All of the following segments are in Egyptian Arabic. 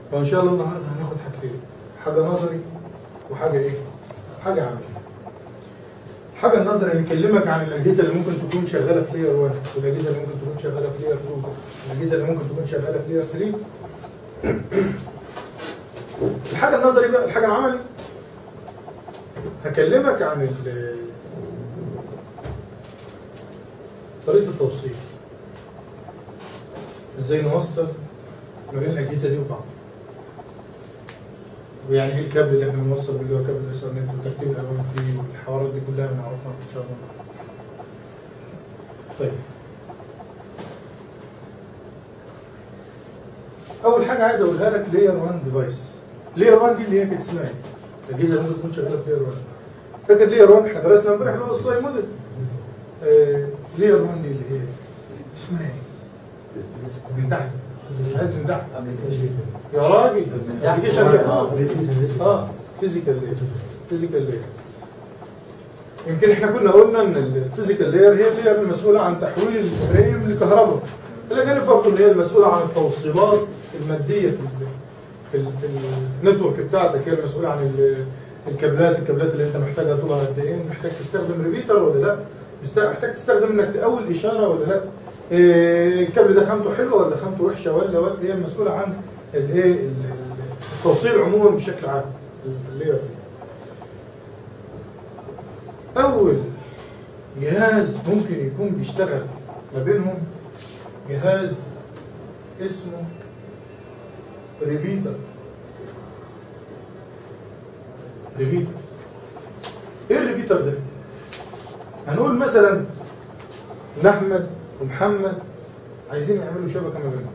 وان شاء الله النهارده هناخد حاجتين حاجه نظري وحاجه ايه؟ حاجه عمليه الحاجه النظري هيكلمك عن الاجهزه اللي ممكن تكون شغاله في لير 1 والاجهزه اللي ممكن تكون شغاله في لير 2 والاجهزه اللي ممكن تكون شغاله في لير 3 الحاجه النظري بقى الحاجه العملي هكلمك عن ال- طريقه التوصيل ازاي نوصل ما بين الاجهزه دي وبعض ويعني ايه الكابل اللي احنا بنوصل بيه هو كابل الايثرنت وتركيب الالوان فيه والحوارات دي كلها نعرفها ان شاء الله طيب اول حاجه عايز اقولها لك لير 1 ديفايس لير 1 دي اللي هي كانت اسمها ايه؟ الاجهزه اللي ممكن تكون شغاله في لير 1 فاكر لير 1 احنا درسنا امبارح اللي هو الساي موديل آه لير 1 دي اللي هي اسمها ايه؟ من تحت عايز من تحت يا راجل ابلكيشن اه اه فيزيكال لاير فيزيكال لاير يمكن احنا كنا قلنا ان الفيزيكال لاير هي اللير المسؤوله عن تحويل الفريم لكهرباء الى جانب برضه ان هي المسؤوله عن التوصيلات الماديه في ال في, ال في النتورك بتاعتك هي المسؤوله عن ال- الكابلات الكابلات اللي انت محتاجها طولها قد ايه محتاج تستخدم ريبيتر ولا لا مست- محتاج تستخدم انك تقول اشاره ولا لا إيه، الكابل ده خامته حلوه ولا خامته وحشه ولا ولا هي المسؤوله عن الايه ال- التوصيل عموما بشكل عام اللير دي. اول جهاز ممكن يكون بيشتغل ما بينهم جهاز اسمه ريبيتر ريبيتر ايه الريبيتر ده؟ هنقول مثلا ان احمد ومحمد عايزين يعملوا شبكه ما بينهم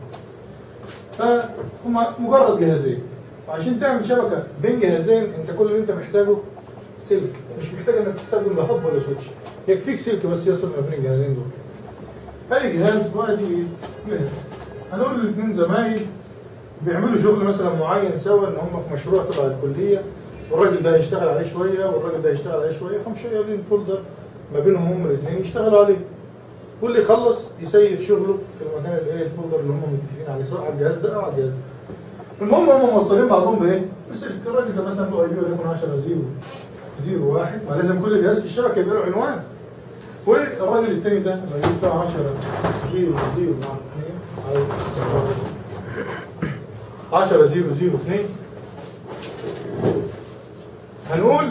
فهم مجرد جهازين وعشان تعمل شبكه بين جهازين انت كل اللي انت محتاجه سلك مش محتاج انك تستخدم لا هب ولا سويتش يكفيك سلك بس يصل ما بين الجهازين دول اي جهاز وادي جهاز هنقول الاثنين زمايل بيعملوا شغل مثلا معين سوا ان هم في مشروع تبع الكليه والراجل ده هيشتغل عليه شويه والراجل ده هيشتغل عليه شويه فمش شغالين فولدر ما بينهم هم الاثنين يشتغلوا عليه واللي يخلص يسيف شغله في المكان اللي ايه الفولدر اللي هم متفقين عليه سواء على الجهاز ده او على الجهاز ده المهم هم موصلين بعضهم بايه؟ بسلك الراجل ده مثلا له اي بي وليكن 10 0 0 1 ما لازم كل جهاز في الشبكه يبقى له عنوان والراجل التاني ده الاي بي بتاعه 10 0 0 10 0 0 2 هنقول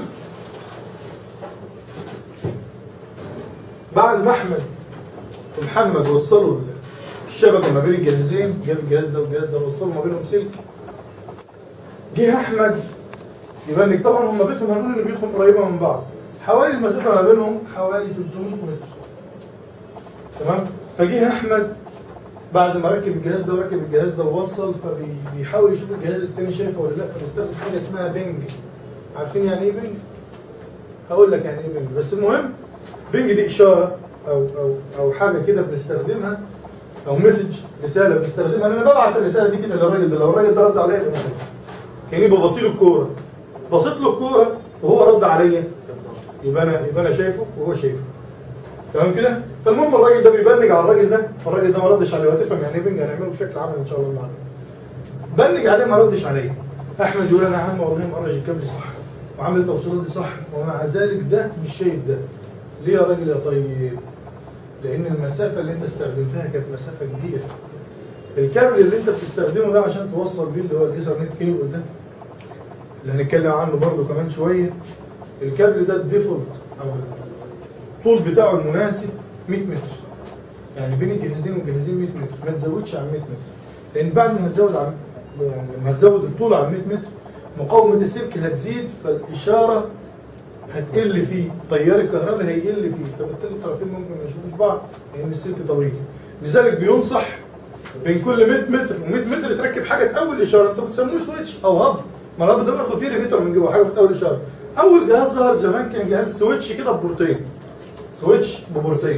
بعد ما احمد ومحمد وصلوا الشبكه ما بين الجهازين جاب الجهاز ده والجهاز ده وصلوا ما بينهم سلك جه احمد يبنك طبعا هم بيتهم هنقول ان بيوتهم قريبه من بعض حوالي المسافه ما بينهم حوالي 300 متر تمام فجه احمد بعد ما ركب الجهاز ده وركب الجهاز ده ووصل فبيحاول يشوف الجهاز التاني شايفه ولا لا فبيستخدم حاجه اسمها بنج عارفين يعني ايه بنج؟ هقول لك يعني ايه بنج بس المهم بنج دي اشاره او او او حاجه كده بنستخدمها او مسج رساله بنستخدمها انا ببعت الرساله دي كده للراجل ده لو الراجل ده رد عليا يبقى مسج كاني ببصي له الكوره بصيت له الكوره وهو رد عليا يبقى انا يبقى انا شايفه وهو شايفه تمام كده فالمهم الراجل ده بيبنج على الراجل ده فالراجل ده ما ردش عليه وهتفهم يعني ايه بنج هنعمله بشكل عام ان شاء الله النهارده بنج عليه ما ردش عليه احمد يقول انا عم والله مقرج الكابل صح وعامل التوصيلات دي صح ومع ذلك ده مش شايف ده ليه يا راجل يا طيب لان المسافه اللي انت استخدمتها كانت مسافه كبيره الكابل اللي انت بتستخدمه ده عشان توصل بيه اللي هو الايثرنت كيبل ده اللي هنتكلم عنه برضه كمان شويه الكابل ده الديفولت او الطول بتاعه المناسب 100 متر يعني بين الجهازين والجهازين 100 متر ما تزودش عن 100 متر لان بعد ما هتزود عن يعني لما هتزود الطول عن 100 متر مقاومه السلك هتزيد فالاشاره هتقل فيه تيار الكهرباء هيقل فيه فبالتالي الطرفين ممكن ما يشوفوش بعض لان السلك طويل لذلك بينصح بين كل 100 متر و100 متر تركب حاجه تقوي الاشاره انتوا بتسموه سويتش او هب ما الهب ده برضه فيه ريبيتر من جوه حاجه بتقوي الاشاره اول جهاز ظهر زمان كان جهاز سويتش كده ببورتين سويتش ببورتين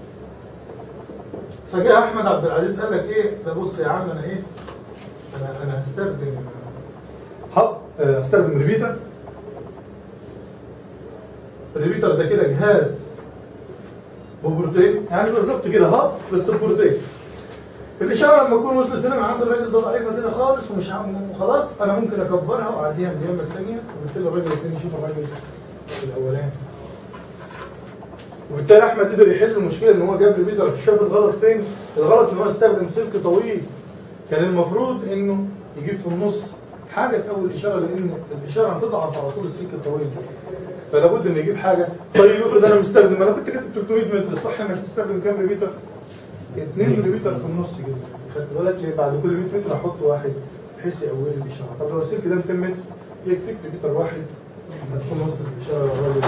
فجاء احمد عبد العزيز قال لك ايه ده بص يا عم انا ايه انا انا هستخدم هب آه، هستخدم ريبيتر الريبيتر ده كده جهاز ببورتين يعني بالظبط كده هب بس ببورتين الاشاره لما تكون وصلت هنا من عند الراجل ده ضعيفه كده خالص ومش عم خلاص انا ممكن اكبرها واعديها من اليمه الثانيه وبالتالي الراجل الثاني يشوف الراجل الاولاني وبالتالي احمد قدر يحل المشكله ان هو جاب ريبيتر شاف الغلط فين الغلط ان هو استخدم سلك طويل كان المفروض انه يجيب في النص حاجه تقوي الاشاره لان الاشاره هتضعف على طول السلك الطويل فلا بد انه يجيب حاجه طيب افرض انا مستخدم انا كنت كاتب 300 متر صح انك تستخدم كام ريبيتر؟ 2 ريبيتر في النص كده خدت بالك ليه؟ بعد كل 100 متر احط واحد بحيث يقوي لي الاشاره طب لو السلك ده 200 متر يكفيك ريبيتر واحد هتكون وصلت الاشاره للراجل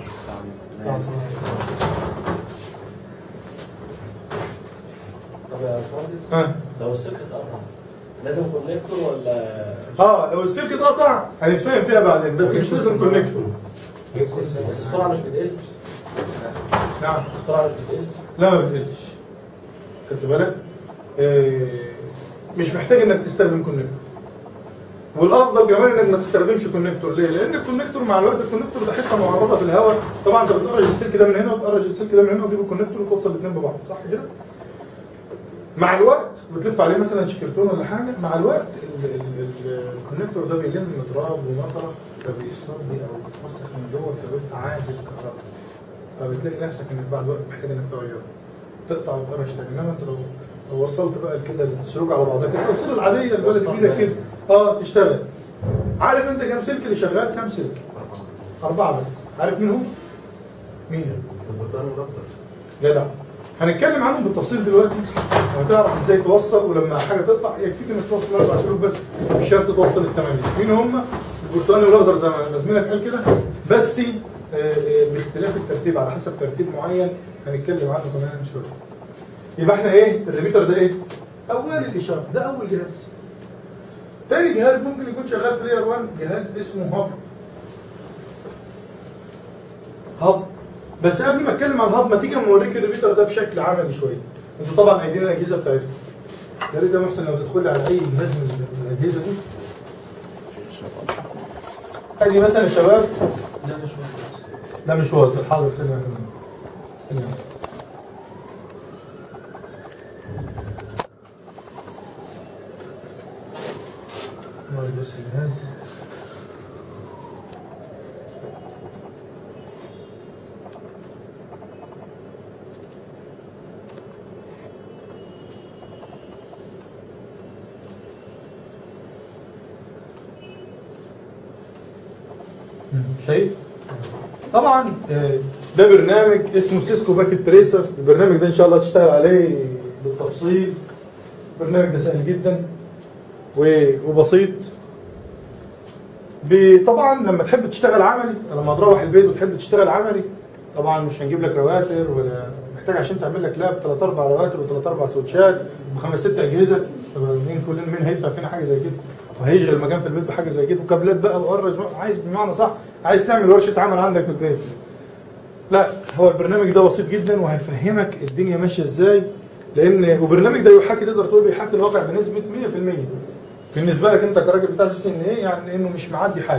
طب يا باشمهندس ها لو السلك اتقطع لازم كونكتور ولا اه لو السلك اتقطع هنتفاهم فيها بعدين بس مش لازم كونكتور بس السرعه مش بتقل نعم السرعه مش بتقل لا ما بتقلش خدت بالك آه مش محتاج انك تستخدم كونكتور والافضل كمان انك ما تستخدمش كونكتور ليه؟ لان الكونكتور مع الوقت الكونكتور ده حته معرضه في الهواء طبعا انت بتقرج السلك ده من هنا وتقرج السلك ده من هنا وتجيب الكونكتور وتوصل الاثنين ببعض صح كده؟ مع الوقت بتلف عليه مثلا شكرتون ولا حاجه مع الوقت ال- ال- ال- الكونكتور ده بيلم تراب ومطره فبيصدي او بيتوسخ من جوه فبيبقى عازل كهرباء فبتلاقي نفسك انك بعد وقت محتاج انك تغيره تقطع وتقرش تاني انما انت لو لو وصلت بقى كده السلوك على بعضها كده الوصله العاديه البلد بايدك كده اه تشتغل عارف انت كام سلك اللي شغال كام سلك؟ اربعه بس عارف مين هم؟ مين؟ البطانه الاخضر جدع هنتكلم عنهم بالتفصيل دلوقتي وهتعرف ازاي توصل ولما حاجه تقطع يكفيك انك توصل اربع سلوك بس مش شرط توصل الثمانيه مين هم؟ البرتقالي والاخضر زي ما زميلك قال كده بس آه، آه، باختلاف الترتيب على حسب ترتيب معين هنتكلم عنه كمان شويه يبقى احنا ايه الريبيتر ده ايه اول الاشاره ده اول جهاز تاني جهاز ممكن يكون شغال في لير 1 جهاز اسمه هاب هاب بس قبل ما اتكلم عن الهاب ما تيجي اوريك الريبيتر ده بشكل عملي شويه انتوا طبعا قايلين الاجهزه بتاعتكم يا ريت يا محسن لو تدخل لي على اي جهاز من من الاجهزه دي ادي مثلا يا شباب ده مش واصل ده مش واصل حاضر سنة سنة. نوري بس الجهاز شايف؟ طبعا آه، ده برنامج اسمه سيسكو باكيت تريسر البرنامج ده ان شاء الله تشتغل عليه بالتفصيل البرنامج ده سهل جدا و- وبسيط ب- طبعا لما تحب تشتغل عملي لما تروح البيت وتحب تشتغل عملي طبعا مش هنجيب لك رواتر ولا محتاج عشان تعمل لك لاب ثلاث اربع رواتر وثلاث اربع سويتشات وخمس ست اجهزه طب مين كل مين هيدفع فينا حاجه زي كده وهيشغل مكان في البيت بحاجه زي كده وكابلات بقى وقرج عايز بمعنى صح عايز تعمل ورشه عمل عندك في البيت لا هو البرنامج ده بسيط جدا وهيفهمك الدنيا ماشيه ازاي لان وبرنامج ده يحاكي تقدر تقول بيحاكي الواقع بنسبه 100% بالنسبه لك انت كراجل بتاع سي ان ايه يعني انه مش معدي حاجه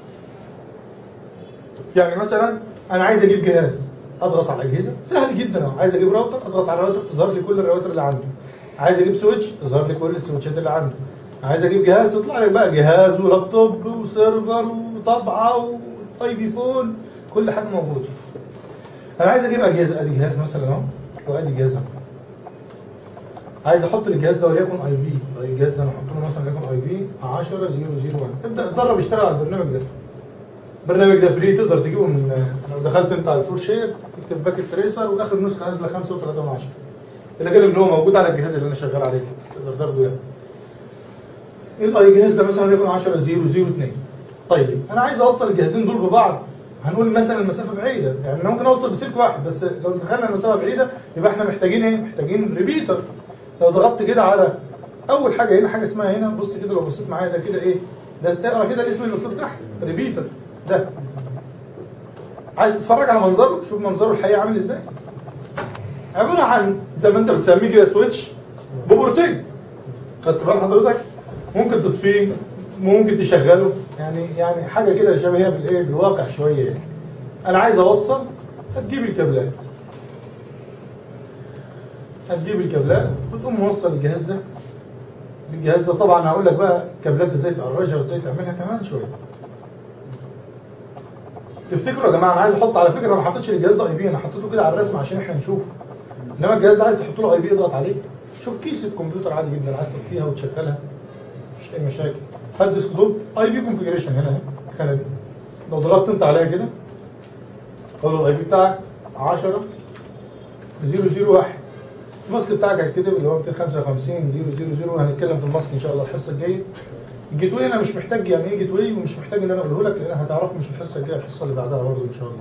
يعني مثلا انا عايز اجيب جهاز اضغط على الاجهزه سهل جدا اهو عايز اجيب راوتر اضغط على الراوتر تظهر لي كل الراوتر اللي عندي عايز اجيب سويتش تظهر لي كل السويتشات اللي عندي عايز اجيب جهاز تطلع لي بقى جهاز ولابتوب وسيرفر وطبعه واي بي فون كل حاجه موجوده انا عايز اجيب اجهزه ادي جهاز مثلا اهو وادي جهاز اهو عايز احط الجهاز ده وليكن اي بي الجهاز ده انا احط له مثلا وليكن اي بي 10001 ابدا اتدرب اشتغل على البرنامج ده البرنامج ده فري تقدر تجيبه من لو دخلت انت على الفور شير اكتب باكيت تريسر واخر نسخه نازله 5 و3 من 10 الى جانب ان هو موجود على الجهاز اللي انا شغال عليه تقدر تاخده يعني الاي جهاز ده مثلا وليكن 10 0 0 2 طيب انا عايز اوصل الجهازين دول ببعض هنقول مثلا المسافه بعيده يعني انا ممكن اوصل بسلك واحد بس لو دخلنا المسافه بعيده يبقى احنا محتاجين ايه؟ محتاجين ريبيتر لو ضغطت كده على اول حاجه هنا حاجه اسمها هنا بص كده لو بصيت معايا ده كده ايه؟ ده تقرا كده الاسم اللي مكتوب تحت ريبيتر ده عايز تتفرج على منظره شوف منظره الحقيقي عامل ازاي عباره عن زي ما انت بتسميه كده سويتش ببورتين خدت بال حضرتك ممكن تطفيه ممكن تشغله يعني يعني حاجه كده شبيهه بالايه بالواقع شويه يعني انا عايز اوصل هتجيب الكابلات هتجيب الكابلات وتقوم موصل الجهاز ده الجهاز ده طبعا هقول لك بقى كابلات ازاي تعرجها وازاي تعملها كمان شويه تفتكروا يا جماعه انا عايز احط على فكره انا ما حطيتش الجهاز ده اي بي انا حطيته كده على الرسم عشان احنا نشوفه انما الجهاز ده عايز تحط له اي بي اضغط عليه شوف كيس الكمبيوتر عادي جدا عايز تطفيها وتشغلها مفيش اي مشاكل هات ديسك توب اي بي كونفجريشن هنا اهي الخانه دي لو ضغطت انت عليها كده قول له الاي بي بتاعك 10 001 الماسك بتاعك هيتكتب اللي هو 255 000 هنتكلم في الماسك ان شاء الله الحصه الجايه الجيت واي انا مش محتاج يعني ايه جيت واي ومش محتاج ان انا اقوله لك لان هتعرفه مش الحصه الجايه الحصه اللي بعدها برضه ان شاء الله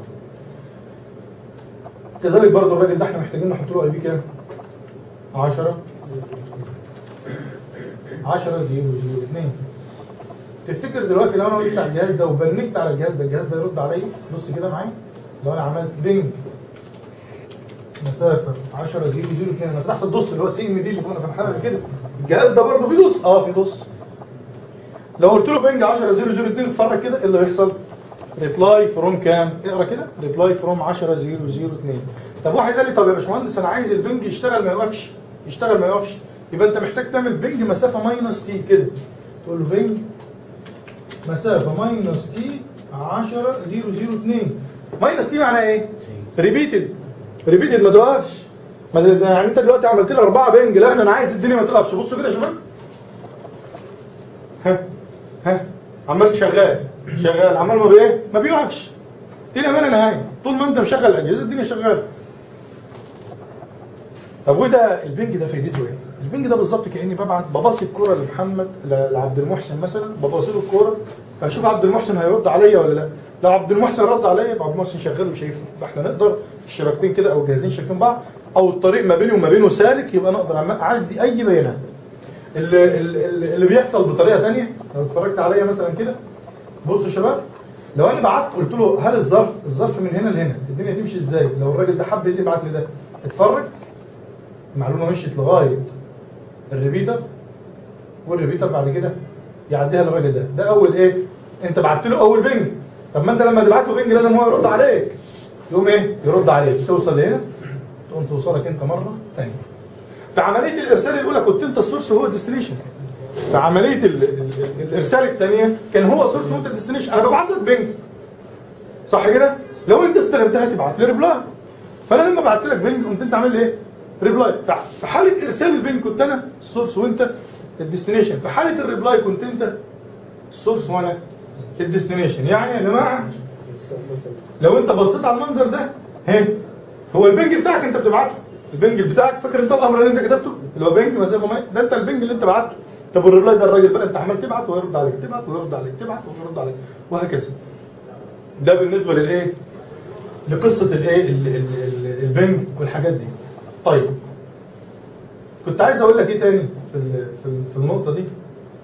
كذلك برضه الراجل ده احنا محتاجين نحط له اي بي كام 10 10 0 0 2 تفتكر دلوقتي لو انا وقفت على الجهاز ده وبنكت على الجهاز ده الجهاز ده يرد عليا بص كده معايا لو انا عملت بينج مسافه 10 0 0 2 انا فتحت الدوس اللي هو سي ام دي اللي كنا فاتحينها قبل كده الجهاز ده برضه فيه دوس اه فيه دوس لو قلت له بنج 10 0 0 2 اتفرج كده ايه اللي هيحصل؟ ريبلاي فروم كام؟ اقرا كده ريبلاي فروم 10 0 0 2 طب واحد قال لي طب يا باشمهندس انا عايز البنج يشتغل ما يوقفش يشتغل ما يوقفش يبقى انت محتاج تعمل بنج مسافه ماينس تي كده تقول له بنج مسافه ماينس تي 10 0 0 2 ماينس تي معناها ايه؟ ريبيتد ريبيتد ما توقفش ما ده- ده يعني انت دلوقتي عملت لي اربعه بنج لا انا عايز الدنيا ما توقفش بصوا كده يا شباب ها ها عمال شغال شغال عمال ما بايه ما بيقفش دي الامانه نهايه طول ما انت مشغل الاجهزه الدنيا شغاله طب وده البنج ده فايدته ايه؟ البنج ده بالظبط كاني ببعت بباصي الكوره لمحمد ل- لعبد المحسن مثلا بباصي له الكوره فاشوف عبد المحسن هيرد عليا ولا لا لو عبد المحسن رد عليا يبقى عبد المحسن شغال وشايفني يبقى احنا نقدر الشبكتين كده او الجهازين شايفين بعض او الطريق ما بيني وما بينه سالك يبقى نقدر أعمل- اعدي اي بيانات اللي, اللي اللي بيحصل بطريقه ثانيه لو اتفرجت عليا مثلا كده بصوا يا شباب لو انا بعت قلت له هل الظرف الظرف من هنا لهنا الدنيا تمشي ازاي لو الراجل ده حب يبعت لي ده اتفرج المعلومه مشيت لغايه الريبيتر والريبيتر بعد كده يعديها للراجل ده ده اول ايه انت بعت له اول بنج طب ما انت لما تبعت له بنج لازم هو يرد عليك يقوم ايه يرد عليك توصل لهنا تقوم توصلك انت مره ثانيه في عمليه الارسال الاولى كنت انت السورس وهو الديستنيشن في عمليه ال ال ال الارسال الثانيه كان هو سورس وانت الديستنيشن انا ببعت لك بنج صح كده لو انت استلمتها تبعت لي ريبلاي فانا لما بعت لك بنج قمت انت عامل لي ايه ريبلاي فع- في حاله ارسال البنج كنت انا السورس وانت الديستنيشن في حاله الريبلاي كنت انت السورس وانا الديستنيشن يعني يا جماعه لو انت بصيت على المنظر ده ها هو البنج بتاعك انت بتبعته البنج بتاعك فاكر انت الامر اللي انت كتبته اللي هو بنج مسافه ماي ده انت البنج اللي انت بعته طب والريبلاي ده الراجل بقى انت عمال تبعت ويرد عليك تبعت ويرد عليك تبعت ويرد عليك وهكذا ده بالنسبه للايه لقصه الايه ال- ال- ال- البنج والحاجات دي طيب كنت عايز اقول لك ايه تاني في ال- في ال- في النقطه دي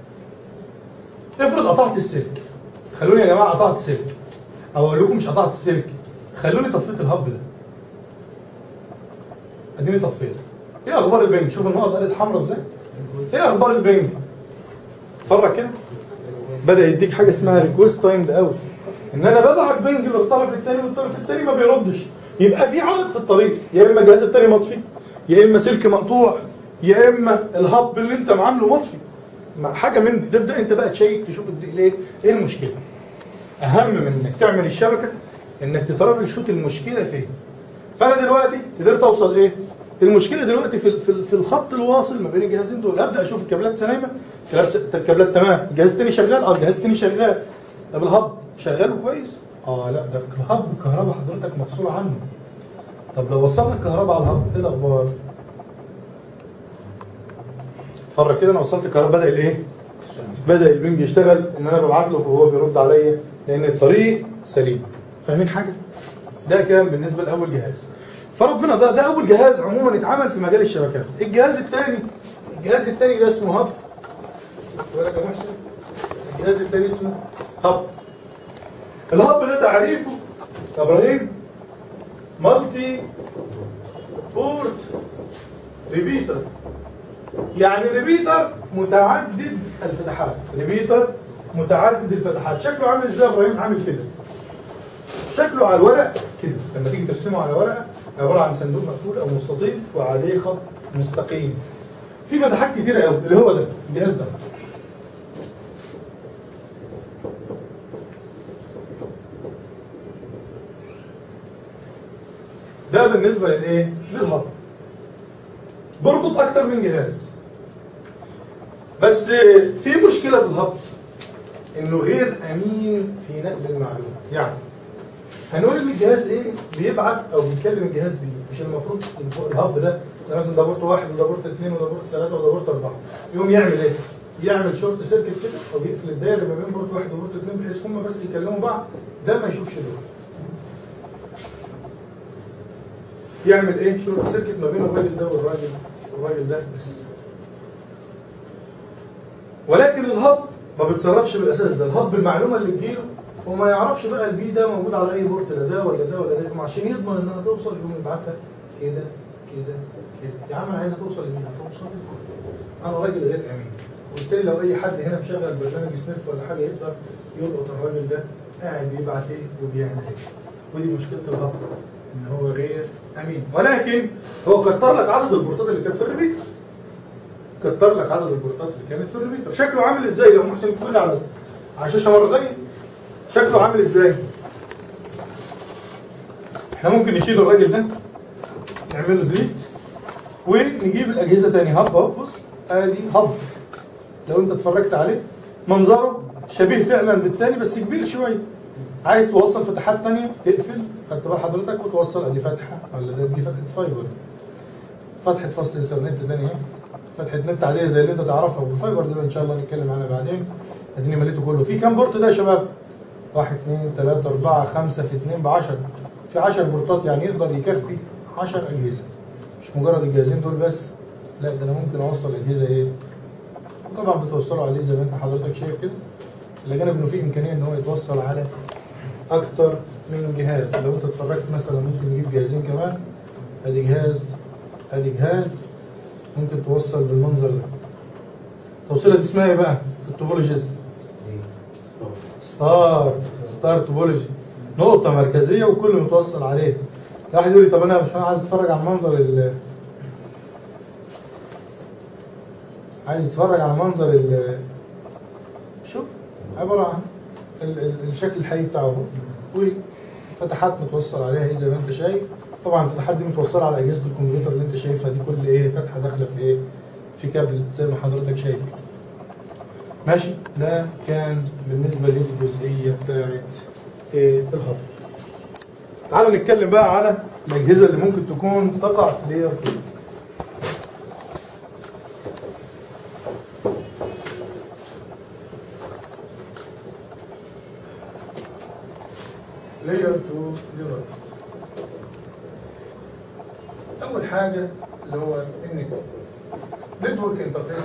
افرض قطعت السلك خلوني يا جماعه قطعت السلك او اقول لكم مش قطعت السلك خلوني طفيت الهب ده اديني طفيت ايه اخبار البنج شوف النقط قالت حمراء ازاي ايه اخبار البنج اتفرج كده بدا يديك حاجه اسمها ريكويست تايمد اوت ان انا ببعت بنج للطرف الثاني والطرف الثاني ما بيردش يبقى في عائق في الطريق يا اما الجهاز الثاني مطفي يا اما سلك مقطوع يا اما الهب اللي انت عامله مطفي ما- حاجه من دي تبدا انت بقى تشيك تشوف الد- ليه ايه المشكله اهم من انك تعمل الشبكه انك تترابل شوت المشكله فين فانا دلوقتي قدرت اوصل ايه المشكله دلوقتي في ال- في ال- في الخط الواصل ما بين الجهازين دول ابدا اشوف الكابلات سليمه الكابلات- الكابلات تمام الجهاز الثاني شغال اه الجهاز الثاني شغال طب الهب شغال كويس اه لا ده الهب الكهرباء حضرتك مفصوله عنه طب لو وصلنا الكهرباء على الهب ايه الاخبار اتفرج كده انا وصلت الكهرباء بدا الايه بدا البنج يشتغل ان انا ببعت له وهو بيرد عليا لان الطريق سليم فاهمين حاجه ده كان بالنسبه لاول جهاز فربنا ده ده اول جهاز عموما اتعمل في مجال الشبكات الجهاز الثاني الجهاز الثاني ده اسمه هب بالك يا محسن الجهاز الثاني اسمه هب الهب ده تعريفه يا ابراهيم مالتي بورت ريبيتر يعني ريبيتر متعدد الفتحات ريبيتر متعدد الفتحات شكله عامل ازاي يا ابراهيم عامل كده شكله على الورق كده لما تيجي ترسمه على ورقه عباره عن صندوق مقفول او مستطيل وعليه خط مستقيم في فتحات كتيره قوي اللي هو ده الجهاز ده ده بالنسبه للايه للهب بربط اكتر من جهاز بس في مشكله في الهب انه غير امين في نقل المعلومه يعني هنقول ان الجهاز ايه بيبعت او بيكلم الجهاز بيه مش المفروض الهب ده ده مثلا ده بورت واحد وده بورت اثنين وده بورت ثلاثه وده بورت اربعه يقوم يعمل ايه؟ يعمل شورت سيركت كده او يقفل الدايره ما بين بورت واحد وبورت اثنين بحيث هم بس يكلموا بعض ده ما يشوفش دول يعمل ايه؟ شورت سيركت ما بين الراجل ده والراجل والراجل ده بس ولكن الهب ما بيتصرفش بالاساس ده الهب المعلومه اللي تجيله وما يعرفش بقى البي ده موجود على اي بورت لا ده ولا ده ولا ده يقوم عشان يضمن انها توصل يقوم يبعتها كده كده كده يا عم انا عايزها توصل لمين هتوصل لكم. انا راجل غير امين وبالتالي لو اي حد هنا مشغل برنامج سنيف ولا حاجه يقدر يلقط الراجل ده قاعد بيبعت ايه وبيعمل ايه ودي مشكله الهب ان هو غير امين ولكن هو كتر لك عدد البورتات اللي كانت في الريبيتر كتر لك عدد البورتات اللي كانت في الريبيتر شكله عامل ازاي لو محسن تقول على على الشاشه مره ثانيه شكله عامل ازاي احنا ممكن نشيل الراجل ده نعمل له ديليت ونجيب الاجهزه تاني هب اهو بص ادي هب لو انت اتفرجت عليه منظره شبيه فعلا بالتاني بس كبير شويه عايز توصل فتحات تانية تقفل خدت بال حضرتك وتوصل ادي فتحه ولا ده دي فتحه فايبر فتحه فصل انترنت تانية اهي فتحه نت عاديه زي اللي انت تعرفها والفايبر دي ان شاء الله نتكلم عنها بعدين اديني مليته كله في كام بورت ده يا شباب؟ واحد اثنين ثلاثة أربعة خمسة في اثنين بعشرة في عشر بورتات يعني يقدر يكفي عشر أجهزة مش مجرد الجهازين دول بس لا ده أنا ممكن أوصل أجهزة إيه وطبعا بتوصلوا عليه زي ما أنت حضرتك شايف كده إلى جانب إنه في إمكانية إن هو يتوصل على أكتر من جهاز لو أنت اتفرجت مثلا ممكن نجيب جهازين كمان أدي جهاز أدي جهاز ممكن توصل بالمنظر ده توصيلها دي اسمها إيه بقى في التوبولوجيز ستار ستار توبولوجي نقطة مركزية وكل متوصل عليه واحد يقول لي طب انا مش عايز اتفرج على منظر ال عايز اتفرج على منظر ال شوف عبارة عن ال- ال- الشكل الحقيقي بتاعه اهو. وفتحات متوصل عليها ايه زي ما انت شايف طبعا الفتحات دي متوصلة على اجهزة الكمبيوتر اللي انت شايفها دي كل ايه فتحة داخلة في ايه في كابل زي ما حضرتك شايف كده ماشي ده كان بالنسبة للجزئية بتاعت إيه الهضم تعال نتكلم بقى على الأجهزة اللي ممكن تكون تقع في لير 2 لير 2 ديفايس أول حاجة اللي هو النتورك نتورك انترفيس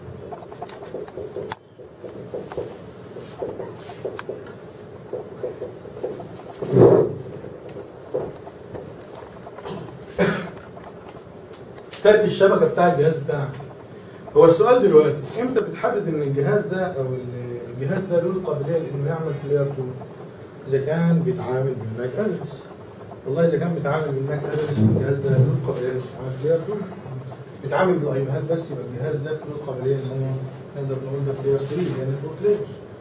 كارت الشبكه بتاع الجهاز بتاعك هو السؤال دلوقتي امتى بتحدد ان الجهاز ده او الجهاز ده له القابليه لانه يعمل في لاير 2 اذا كان بيتعامل بالماك ادرس والله اذا كان بيتعامل بالماك ادرس الجهاز ده له القابليه انه يتعامل في لاير 2 بيتعامل بالايباد بس يبقى الجهاز ده له القابليه ان هو نقدر نقول ده في لاير 3 يعني نتورك لاير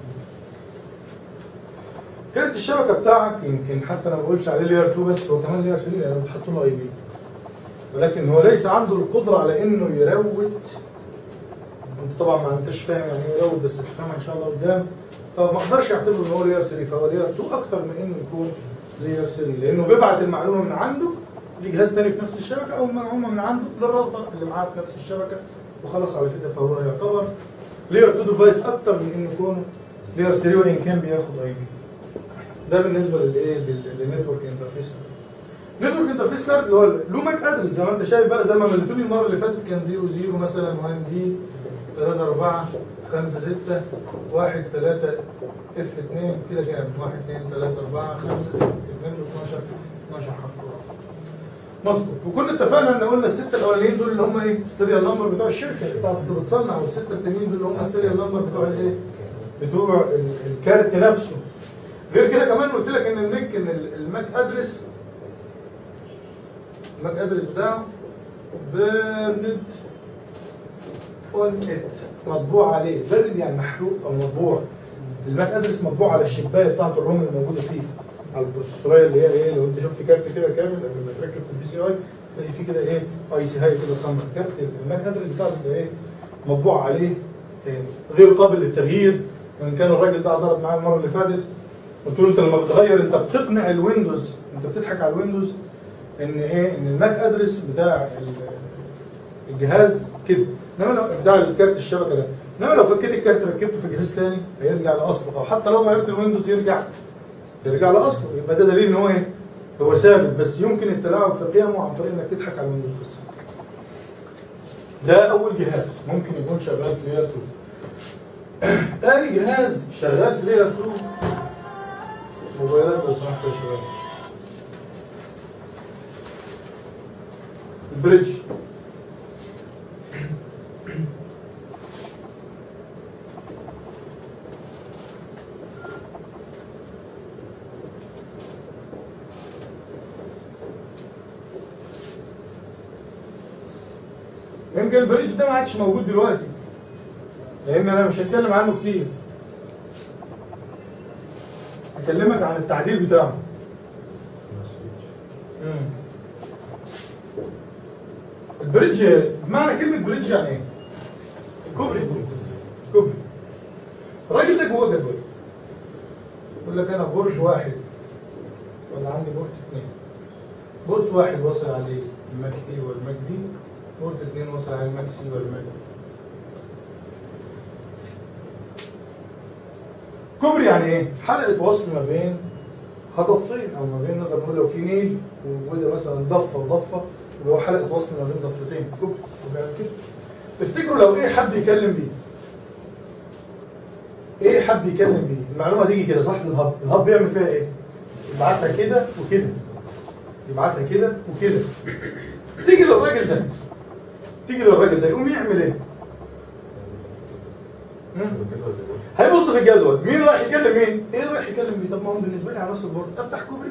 كارت الشبكه بتاعك يمكن حتى انا ما بقولش عليه لاير 2 بس هو كمان لاير 3 لانه بتحط له اي بي ولكن هو ليس عنده القدره على انه يروت انت طبعا ما انتش فاهم يعني ايه يروت بس تفهمها ان شاء الله قدام فما اقدرش اعتبره ان هو لاير 3 فهو لاير 2 اكتر من انه يكون لاير 3 لانه بيبعت المعلومه من عنده لجهاز تاني في نفس الشبكه او المعلومه من عنده للراوتر اللي معاه في نفس الشبكه وخلاص على كده فهو يعتبر لاير 2 ديفايس اكتر من انه يكون لاير 3 وان كان بياخد اي بي ده بالنسبه للايه للنتورك انترفيس نتورك انترفيس كارد اللي هو له ماك ادرس زي ما انت شايف بقى زي ما مليتوني المره اللي فاتت كان 0 0 مثلا 1 دي 3 4 5 6 1 3 اف 2 كده كام 1 2 3 4 5 6 2 12 12 حرف مظبوط وكنا اتفقنا ان قلنا السته الاولانيين دول اللي هم ايه السيريال نمبر بتوع الشركه بتاعت اللي بتصنع والسته التانيين دول اللي هم السيريال نمبر بتوع الايه بتوع ال- الكارت نفسه غير كده كمان قلت لك ان الميك ان ال- الماك ادرس الماك ادرس بتاعه بيرند اون ات مطبوع عليه بيرند يعني محروق او مطبوع الماك ادرس مطبوع على الشبايه بتاعت الروم الموجوده فيه على البروسيسوريه اللي هي ايه لو انت شفت كارت كده كامل قبل ما يتركب في البي سي اي تلاقي فيه كده ايه اي سي هاي كده سمر كارت الماك ادرس بتاعه بيبقى ايه مطبوع عليه إيه غير قابل للتغيير وان كان الراجل ده ضرب معاه المره اللي فاتت قلت له انت لما بتغير انت بتقنع الويندوز انت بتضحك على الويندوز ان ايه ان الماك ادرس بتاع ال- الجهاز كده انما لو بتاع الكارت الشبكه ده انما لو فكيت الكارت ركبته في جهاز تاني هيرجع لاصله او حتى لو غيرت الويندوز يرجع يرجع لاصله يبقى ده دليل ان هو ايه هو ثابت بس يمكن التلاعب في قيمه عن طريق انك تضحك على الويندوز بس ده اول جهاز ممكن يكون شغال في ليله 2 تاني جهاز شغال في ليله 2 موبايلات لو سمحت يا شباب البريدج يمكن البريدج ده ما عادش موجود دلوقتي لان انا مش هتكلم عنه كتير هكلمك عن التعديل بتاعه مم. البريدج بمعنى كلمة بريدج يعني ايه؟ كوبري كوبري الراجل ده جواه جدول يقول لك انا بورد واحد ولا عندي بورد اثنين بورد واحد واصل عليه الماك اي والماك بي بورد اثنين واصل عليه الماك سي والماك بي كوبري يعني ايه؟ حلقة وصل ما بين هضفتين او ما بين نقدر نقول لو في نيل وده مثلا ضفه وضفه يبقى هو حلقه وصل ما بين ضفتين كوبري وبيعمل كده تفتكروا لو ايه حد يكلم بيه ايه حد يكلم بيه المعلومه تيجي كده صح للهب الهب بيعمل فيها ايه يبعتها كده وكده يبعتها كده وكده تيجي للراجل ده تيجي للراجل ده يقوم يعمل ايه مم؟ هيبص في الجدول مين رايح يكلم مين؟ ايه رايح يكلم مين؟ طب ما هو بالنسبه لي على نفس البورد افتح كوبري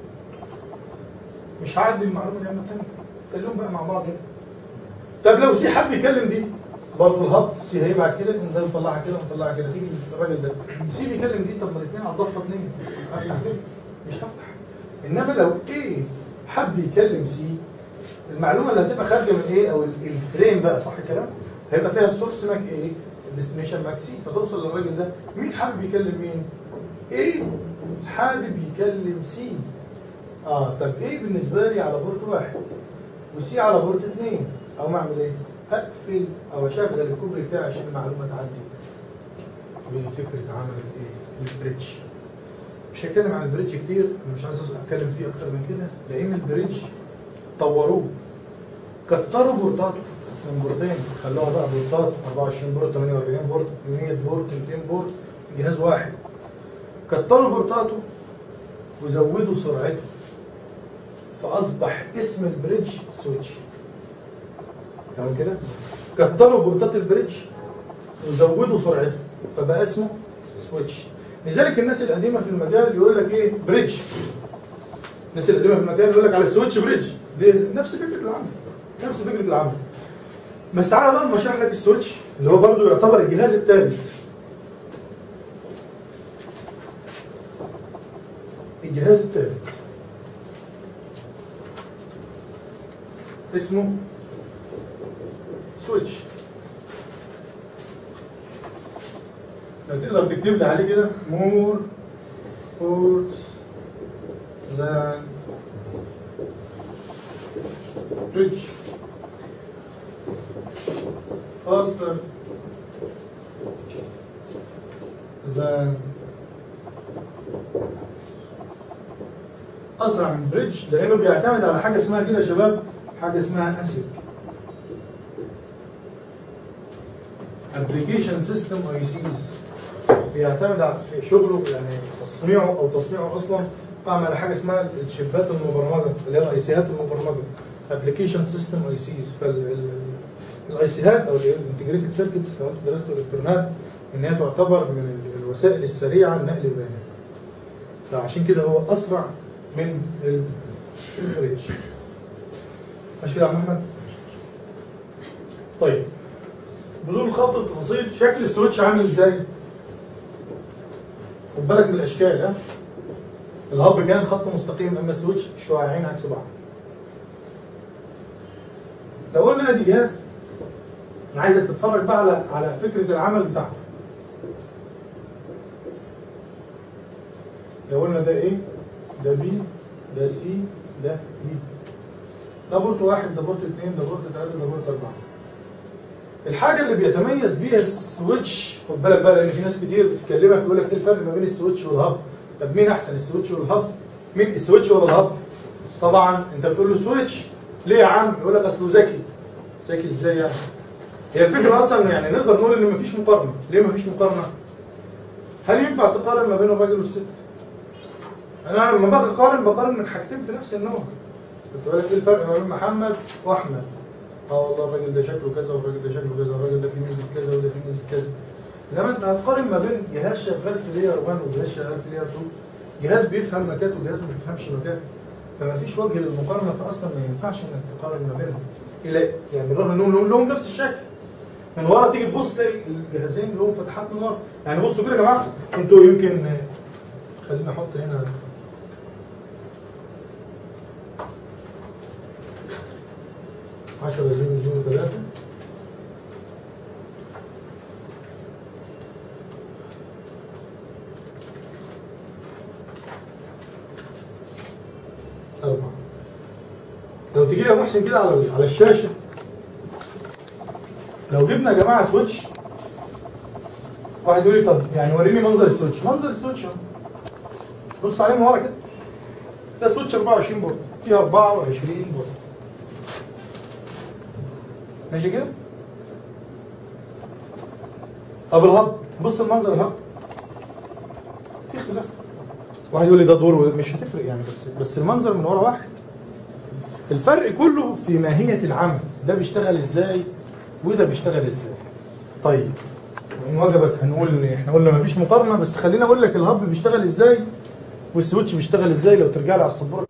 مش هعدي المعلومه اللي عملتها كلمهم بقى مع بعض هنا طب لو سي حب يكلم دي برضه الهب سي هيبعت كده يقوم ده مطلعها كده ومطلعها كده تيجي الراجل ده سي بيكلم دي طب ما الاثنين على الضفه اثنين افتح ليه؟ مش هفتح انما لو ايه حب يكلم سي المعلومه اللي هتبقى خارجه من ايه او ال- الفريم بقى صح الكلام؟ هيبقى فيها السورس ماك ايه؟ الديستنيشن ماك سي فتوصل للراجل ده مين حابب يكلم مين؟ ايه حابب يكلم سي اه طب ايه بالنسبه لي على بورد واحد وسي على بورد اثنين او اعمل ايه؟ اقفل او اشغل الكوبري بتاعي عشان المعلومه تعدي دي فكره عمل الايه؟ البريدج مش هتكلم عن البريدج كتير انا مش عايز اتكلم فيه اكتر من كده لان البريدج طوروه كتروا بورتاته من بورتين خلوها بقى بورتات 24 بورت 48 بورت 100 بورت 200 بورت في جهاز واحد كتروا بورتاته وزودوا سرعته فاصبح اسم البريدج سويتش تمام كده كتروا بورتات البريدج وزودوا سرعته فبقى اسمه سويتش لذلك الناس القديمه في المجال يقول لك ايه بريدج الناس القديمه في المجال يقول لك على السويتش بريدج دي نفس فكره العمل نفس فكره العمل بس تعالى بقى اما اشرح لك السويتش اللي هو برضه يعتبر الجهاز الثالث الجهاز الثالث اسمه سويتش لو تقدر تكتب لي عليه كده مور بورتس ذان بريدج faster than اسرع من بريدج لانه بيعتمد على حاجه اسمها كده يا شباب حاجه اسمها اسيك ابلكيشن سيستم اي سيز بيعتمد على في شغله يعني تصنيعه او تصنيعه اصلا قام على حاجه اسمها الشيبات المبرمجه اللي هي الاي سيات المبرمجه ابلكيشن سيستم اي سيز فالاي سيات او الانتجريتد سيركتس لو انتوا درستوا الالكترونات ان هي تعتبر من ال- الوسائل السريعه لنقل البيانات فعشان كده هو اسرع من البريدج ماشي كده يا عم احمد طيب بدون خط التفاصيل شكل السويتش عامل ازاي؟ خد بالك من الاشكال ها الهب كان خط مستقيم اما السويتش شعاعين عكس بعض لو قلنا ادي جهاز انا عايزك تتفرج بقى على على فكره العمل بتاعته لو قلنا ده ايه ده بي ده سي ده بي ده بورت واحد ده بورت اثنين ده بورت ثلاثه ده بورت اربعه الحاجه اللي بيتميز بيها السويتش خد بالك بقى لان في ناس كتير بتكلمك يقول لك ايه الفرق ما بين السويتش والهب طب مين احسن السويتش والهب مين السويتش ولا الهب طبعا انت بتقول له سويتش ليه يا عم يقول لك اصله ذكي ذكي ازاي يعني هي الفكره اصلا يعني نقدر نقول ان مفيش مقارنه ليه مفيش مقارنه هل ينفع تقارن ما بين الراجل والست انا لما باجي اقارن بقارن من حاجتين في نفس النوع كنت بقول لك ايه الفرق ما بين محمد واحمد اه والله الراجل ده شكله كذا والراجل ده شكله كذا والراجل ده فيه ميزه كذا وده فيه ميزه كذا انما انت هتقارن ما بين جهاز شغال في لير 1 وجهاز شغال في لير 2 جهاز بيفهم مكات وجهاز ما بيفهمش مكات فما فيش وجه للمقارنه فاصلا ما ينفعش انك تقارن ما بينهم الى يعني بالرغم انهم لهم, لهم نفس الشكل من ورا تيجي تبص تلاقي الجهازين لهم فتحات من ورا يعني بصوا كده يا جماعه انتوا يمكن خلينا احط هنا عشرة زيرو زيرو ثلاثة أربعة لو تجي لي يا محسن كده على على الشاشة لو جبنا يا جماعة سويتش واحد يقول لي طب يعني وريني منظر السويتش منظر السويتش اهو بص عليه من ورا كده ده سويتش 24 بورت فيها 24 بورت ماشي كده طب الهب بص المنظر الهب في اختلاف واحد يقول لي ده دور مش هتفرق يعني بس بس المنظر من ورا واحد الفرق كله في ماهية العمل ده بيشتغل ازاي وده بيشتغل ازاي طيب وان وجبت هنقول ان احنا قلنا مفيش مقارنة بس خليني اقول لك الهب بيشتغل ازاي والسويتش بيشتغل ازاي لو ترجع لي على السبورة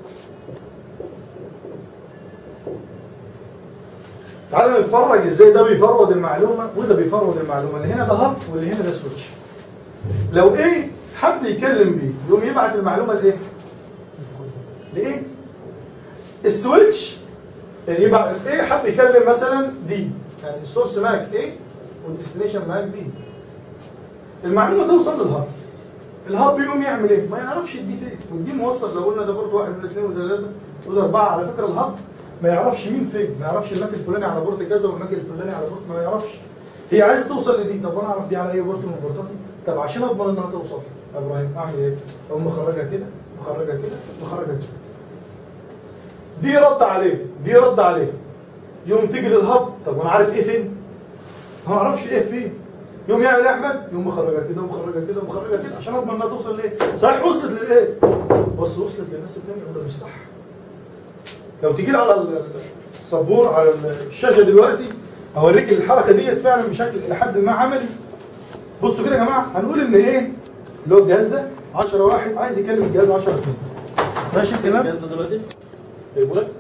تعالى نتفرج ازاي ده بيفرود المعلومة وده بيفرود المعلومة اللي هنا ده هب واللي هنا ده سويتش لو ايه حب يكلم بيه يقوم يبعت المعلومة لايه؟ لايه؟ السويتش اللي يبعت ايه حب يكلم مثلا دي يعني السورس ماك ايه والديستنيشن ماك دي المعلومة توصل للهب الهب يقوم يعمل ايه؟ ما يعرفش الدي فين والدي موصل لو قلنا ده برضه واحد من اثنين وده ثلاثة وده أربعة على فكرة الهب ما يعرفش مين فين ما يعرفش الماك الفلاني على بورت كذا والماك الفلاني على بورت ما يعرفش هي عايزه توصل لدي طب انا اعرف دي على اي بورت من بورتاتي طب عشان اضمن انها توصل يا ابراهيم اعمل ايه؟ اقوم مخرجها كده مخرجها كده مخرجها كده دي رد عليه دي رد عليه يوم تيجي للهب طب وانا عارف ايه فين؟ ما اعرفش ايه فين يوم يعمل ايه يا احمد يوم مخرجها كده ومخرجها كده ومخرجها كده عشان اضمن انها توصل لايه؟ صحيح وصلت لايه؟ بس وصلت للناس الثانيه وده مش صح لو تيجي لي على السبور على الشاشه دلوقتي اوريك الحركه ديت فعلا بشكل الى حد ما عملي بصوا كده يا جماعه هنقول ان ايه اللي هو الجهاز ده 10 واحد عايز يكلم الجهاز 10 2 ماشي الكلام الجهاز ده دلوقتي جايبه لك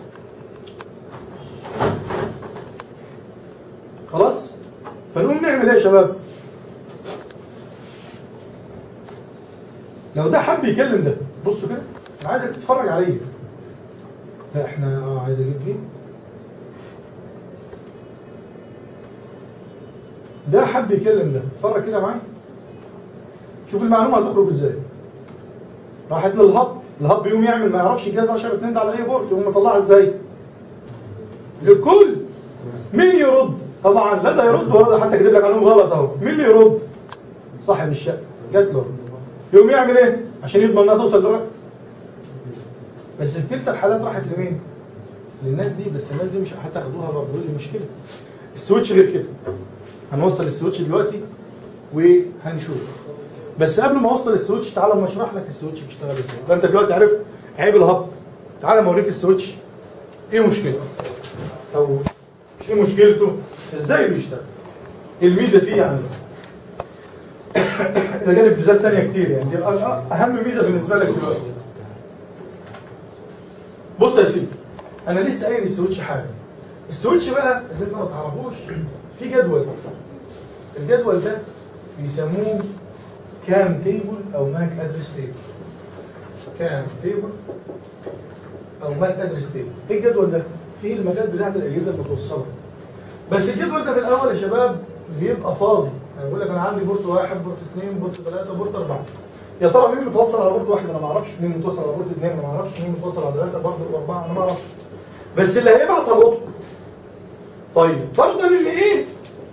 خلاص فنقوم نعمل ايه يا شباب لو ده حب يكلم ده بصوا كده انا عايزك تتفرج عليا لا احنا اه عايز اجيب دي ده حب يكلم ده اتفرج كده معايا شوف المعلومه هتخرج ازاي راحت للهب الهب يقوم يعمل ما يعرفش جهاز 10 2 ده على اي بورت يقوم مطلعها ازاي للكل مين يرد طبعا لا ده يرد ولا ده حتى كاتب لك عليهم غلط اهو مين اللي يرد صاحب الشقه جات له يقوم يعمل ايه عشان يضمن انها توصل للراجل بس في كلتا الحالات راحت لمين للناس دي بس الناس دي مش هتاخدوها برضه دي مشكله السويتش غير كده هنوصل السويتش دلوقتي وهنشوف بس قبل ما اوصل السويتش تعالى اما اشرح لك السويتش بيشتغل ازاي فانت دلوقتي عرفت عيب الهب تعالى اما اوريك السويتش ايه مشكلته او مش ايه مشكلته ازاي بيشتغل الميزه فيه يعني الى جانب ميزات تانية كتير يعني دي أه- اهم ميزه بالنسبه لك دلوقتي بص يا سيدي انا لسه قايل السويتش حاجه السويتش بقى اللي انت ما تعرفوش في جدول الجدول ده بيسموه كام تيبل او ماك ادرس تيبل كام تيبل او ماك ادرس تيبل ايه الجدول ده فيه المجال بتاعت الاجهزه المتوصله بس الجدول ده في الاول يا شباب بيبقى فاضي يعني بيقول لك انا عندي بورت واحد بورت اثنين بورت ثلاثه بورت اربعه يا ترى مين متوصل على بورت واحد انا ما اعرفش مين متوصل على بورت اثنين انا ما اعرفش مين متوصل على ثلاثه برضه واربعه انا ما اعرفش بس اللي هيبعت هلقطه طيب فرضا ان ايه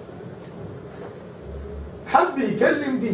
حب يكلم دي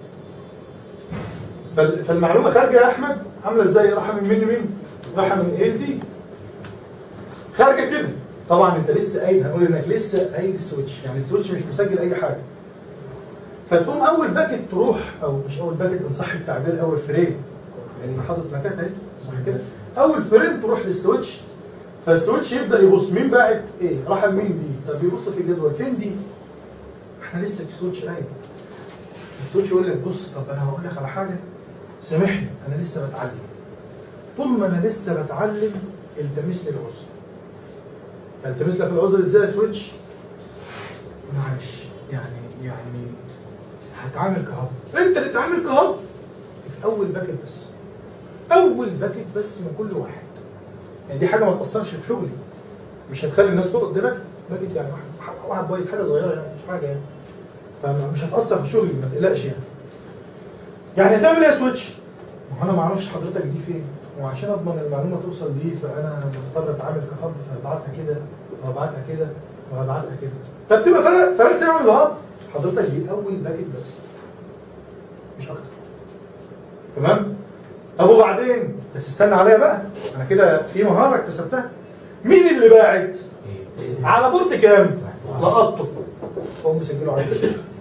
فال- فالمعلومه خارجه يا احمد عامله ازاي رايحه من مين لمين رايحه من ايه لدي خارجه كده طبعا انت لسه قايل هنقول انك لسه قايل السويتش يعني السويتش مش مسجل اي حاجه فتقوم اول باكت تروح او مش اول باكت ان صح التعبير اول فريم لان حاطط مكانها اهي صح كده اول فريم تروح للسويتش فالسويتش يبدا يبص مين باعت ايه راح لمين دي طب يبص في الجدول فين دي احنا لسه السويتش قايل السويتش يقول لك بص طب انا هقول لك على حاجه سامحني انا لسه بتعلم طول ما انا لسه بتعلم التمس لي العذر التمس لك العذر ازاي يا سويتش معلش يعني يعني هتعامل كهب انت اللي تعامل كهب في اول باكت بس اول باكت بس من كل واحد يعني دي حاجه ما تاثرش في شغلي مش هتخلي الناس تلقط ده باكت باكت يعني واحد واحد بايت حاجه صغيره يعني مش حاجه يعني فمش هتاثر في شغلي ما تقلقش يعني يعني هتعمل ايه يا سويتش؟ ما هو انا ما اعرفش حضرتك دي فين وعشان اضمن المعلومه توصل دي فانا مضطر اتعامل كهب فهبعتها كده وهبعتها كده وهبعتها كده فبتبقى فرق فرق ده عن الهب حضرتك دي اول باكت بس مش اكتر تمام طب وبعدين بس استنى عليا بقى انا كده في مهاره اكتسبتها مين اللي باعت على بورت كام لقطته هو مسجله عليه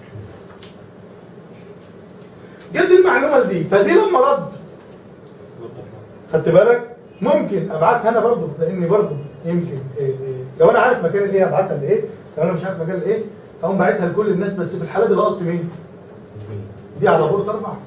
جت المعلومه دي فدي لما رد خدت بالك ممكن ابعتها انا برضه لاني برضه يمكن إيه إيه لو انا عارف مكان الايه ابعتها لايه لو انا مش عارف مكان الايه اقوم باعتها لكل الناس بس في الحاله دي لقطت مين دي على بورت اربعه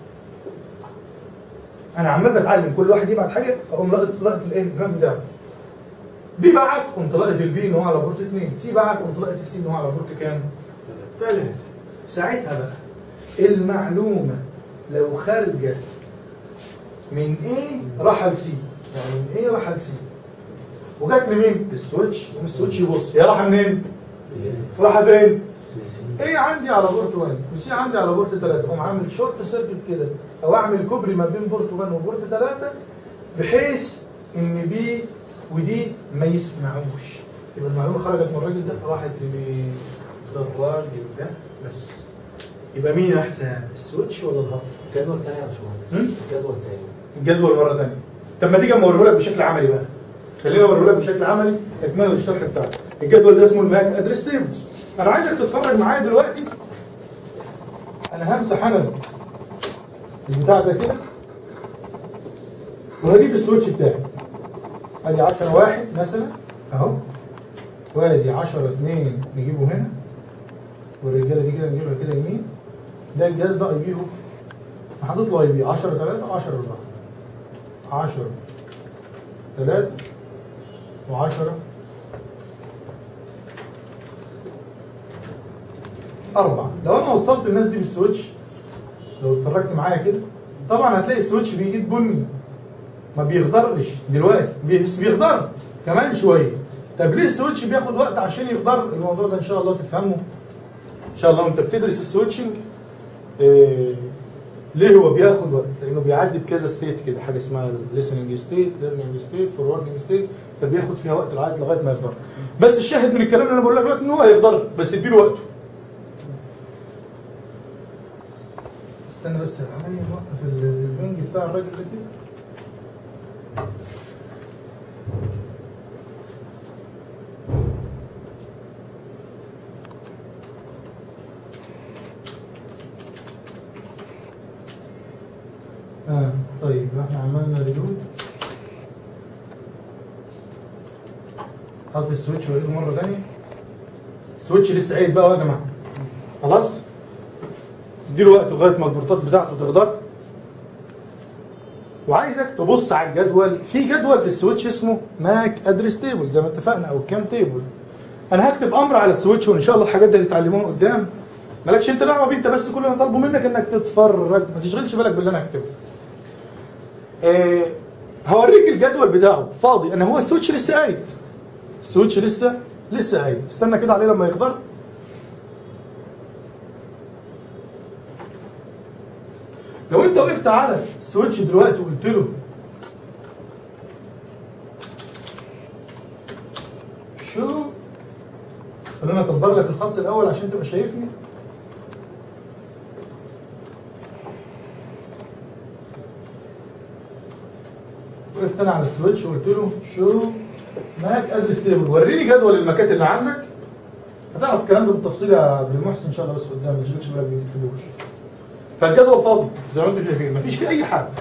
انا عمال بتعلم كل واحد يبعت حاجه اقوم لقط لقط الايه الجنب بتاعه بي بعت قمت لقط البي ان هو على بورت اثنين سي بعت قمت لقط السي ان هو على بورت كام؟ ثلاثه ساعتها بقى المعلومه لو خارجه من ايه راح لسي يعني من ايه راح لسي وجت لمين؟ السويتش ومن السويتش يبص هي رايحه منين؟ رايحه فين؟ ايه عندي على بورت 1 وسي عندي على بورت 3 اقوم عامل شورت سيركت كده او اعمل كوبري ما بين بورت 1 وبورت 3 بحيث ان بي ودي ما يسمعوش يبقى المعلومه خرجت من الراجل ده راحت لمين؟ للراجل ده بس يبقى مين احسن؟ السويتش ولا الهارد؟ الجدول تاني يا باشمهندس هم؟ الجدول تاني الجدول مره ثانيه طب ما تيجي اما اوريه لك بشكل عملي بقى خليني اوريه لك بشكل عملي تكمله الشرح بتاعك الجدول ده اسمه الماك ادرس تيبل انا عايزك تتفرج معايا دلوقتي انا همسح انا البتاع ده كده وهجيب السويتش بتاعي ادي 10 واحد مثلا اهو وادي 10 2 نجيبه هنا والرجاله دي كده نجيبها كده يمين ده الجهاز ده اي بي هو محطوط له اي بي 10 3 10 4 10 3 و10 أربعة لو أنا وصلت الناس دي بالسويتش لو اتفرجت معايا كده طبعا هتلاقي السويتش بيجيب بني ما بيخضرش دلوقتي بس بيخضر كمان شوية طب ليه السويتش بياخد وقت عشان يخضر الموضوع ده إن شاء الله تفهمه إن شاء الله وأنت بتدرس السويتشنج إيه ليه هو بياخد وقت؟ لانه بيعدي بكذا ستيت كده حاجه اسمها listening ستيت ليرنينج ستيت فوروردنج ستيت فبياخد فيها وقت لغايه لغايه ما يقدر بس الشاهد من الكلام اللي انا بقول لك دلوقتي ان هو هيقدر بس اديله وقته استنى بس العمليه نوقف البنج بتاع الراجل ده كده آه طيب احنا عملنا ريلود حط السويتش وايده مره ثانيه السويتش لسه قايد بقى يا جماعه خلاص اديله وقت لغايه ما البورتات بتاعته تخضر وعايزك تبص على الجدول في جدول في السويتش اسمه ماك ادرس تيبل زي ما اتفقنا او كام تيبل انا هكتب امر على السويتش وان شاء الله الحاجات دي هتتعلموها قدام مالكش انت دعوه بيه انت بس كل اللي انا طالبه منك انك تتفرج ما تشغلش بالك باللي انا هكتبه آه هوريك الجدول بتاعه فاضي انا هو السويتش لسه قايد السويتش لسه لسه قايد استنى كده عليه لما يقدر لو انت وقفت على السويتش دلوقتي وقلت له شو خلينا اكبر لك الخط الاول عشان تبقى شايفني وقفت انا على السويتش وقلت له شو ماك ادرس تيبل وريني جدول الماكات اللي عندك هتعرف الكلام ده بالتفصيل يا عبد المحسن ان شاء الله بس قدام ما تشغلش بالك ما تكتبوش فالجدول فاضي زي ما انتم شايفين مفيش فيه اي حاجه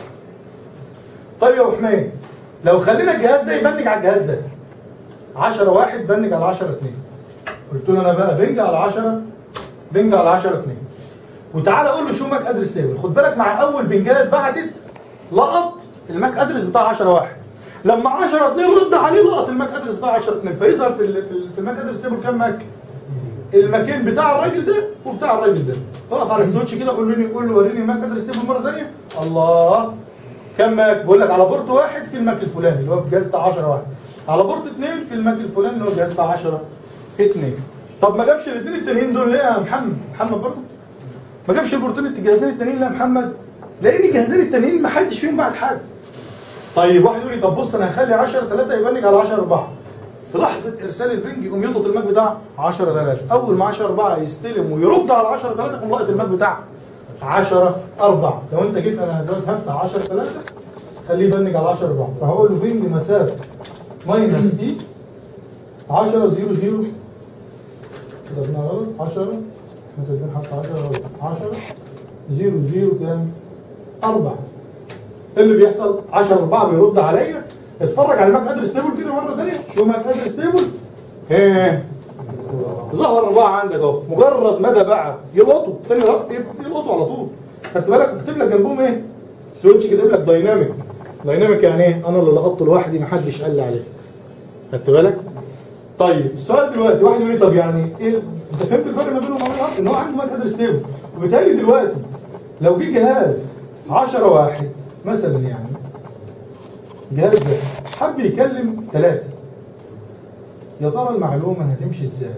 طيب يا ابو حميد لو خلينا الجهاز ده يبنج على الجهاز ده 10 واحد بنج على 10 2 قلت له انا بقى بنج على 10 بنج على 10 2 وتعالى قول له شو ماك ادرس تيبل خد بالك مع اول بنجايه اتبعتت لقط الماك ادرس بتاع 10 واحد لما 10 2 رد عليه لقط الماك ادرس بتاع 10 2 فيظهر في ال- في ال- في الماك ادرس تيبل كام ماك؟ المكان بتاع الراجل ده وبتاع الراجل ده اقف على السويتش كده قول له قول له وريني الماك ادرس تيبل مره ثانيه الله كم ماك بقول لك على بورت واحد في الماك الفلاني اللي هو الجهاز بتاع 10 واحد على بورت اثنين في الماك الفلاني اللي هو الجهاز بتاع 10 اثنين طب ما جابش الاثنين التانيين دول ليه يا محمد محمد برضه ما جابش البورتين الجهازين التانيين ليه يا محمد لان الجهازين التانيين ما حدش فيهم بعت حاجه طيب واحد يقول لي طب بص انا هخلي 10 3 يبنج على 10 4 في لحظه ارسال البنج يقوم يضغط الماك بتاع 10 3 اول ما 10 4 يستلم ويرد على 10 3 يقوم لقط الماك بتاع 10 4 لو انت جيت انا دلوقتي هفتح 10 3 خليه يبنج على 10 4 فهقول له بنج مسافه ماينس دي 10 0 0 كتبناها غلط 10 احنا كاتبين حتى 10 غلط 10 0 0 كام؟ 4 ايه اللي بيحصل 10 4 بيرد عليا اتفرج على ماك ادرس تيبل كده مره ثانيه شو ماك ادرس تيبل ايه ظهر اربعه عندك اهو مجرد ما ده بعت يلقطوا تاني ربط يلقطوا على طول خدت بالك وكتب لك جنبهم ايه سويتش كاتب لك دايناميك دايناميك يعني ايه انا اللي لقطته لوحدي ما حدش قال لي عليه خدت بالك طيب السؤال دلوقتي واحد يقول لي طب يعني ايه انت فهمت الفرق ما بينهم وبين بعض ان هو عنده ماك ادرس تيبل وبالتالي دلوقتي لو جه جهاز 10 واحد مثلا يعني الجهاز ده حب يكلم ثلاثة يا ترى المعلومة هتمشي ازاي؟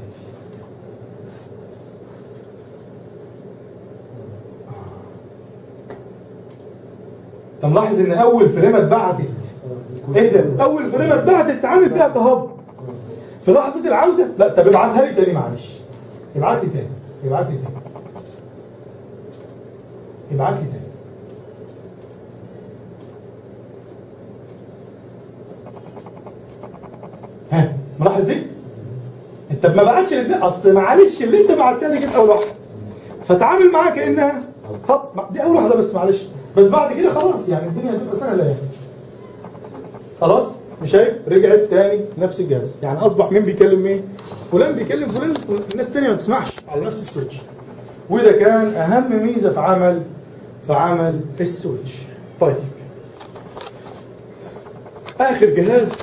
انت ملاحظ ان اول فريمة اتبعتت ايه ده؟ اول فريمة اتبعتت عامل فيها كهرباء في لحظة العودة لا طب ابعتها لي تاني معلش ابعت لي تاني ابعت لي تاني ابعت لي تاني ها ملاحظ دي؟ انت ما بعتش الاثنين اصل معلش اللي انت بعتها دي كانت اول واحده فتعامل معاها كانها هط دي اول واحده بس معلش بس بعد كده خلاص يعني الدنيا هتبقى سهله يعني خلاص مش شايف رجعت تاني نفس الجهاز يعني اصبح مين بيكلم مين فلان بيكلم فلان الناس التانية ما تسمعش على نفس السويتش وده كان اهم ميزه في عمل في عمل السويتش طيب اخر جهاز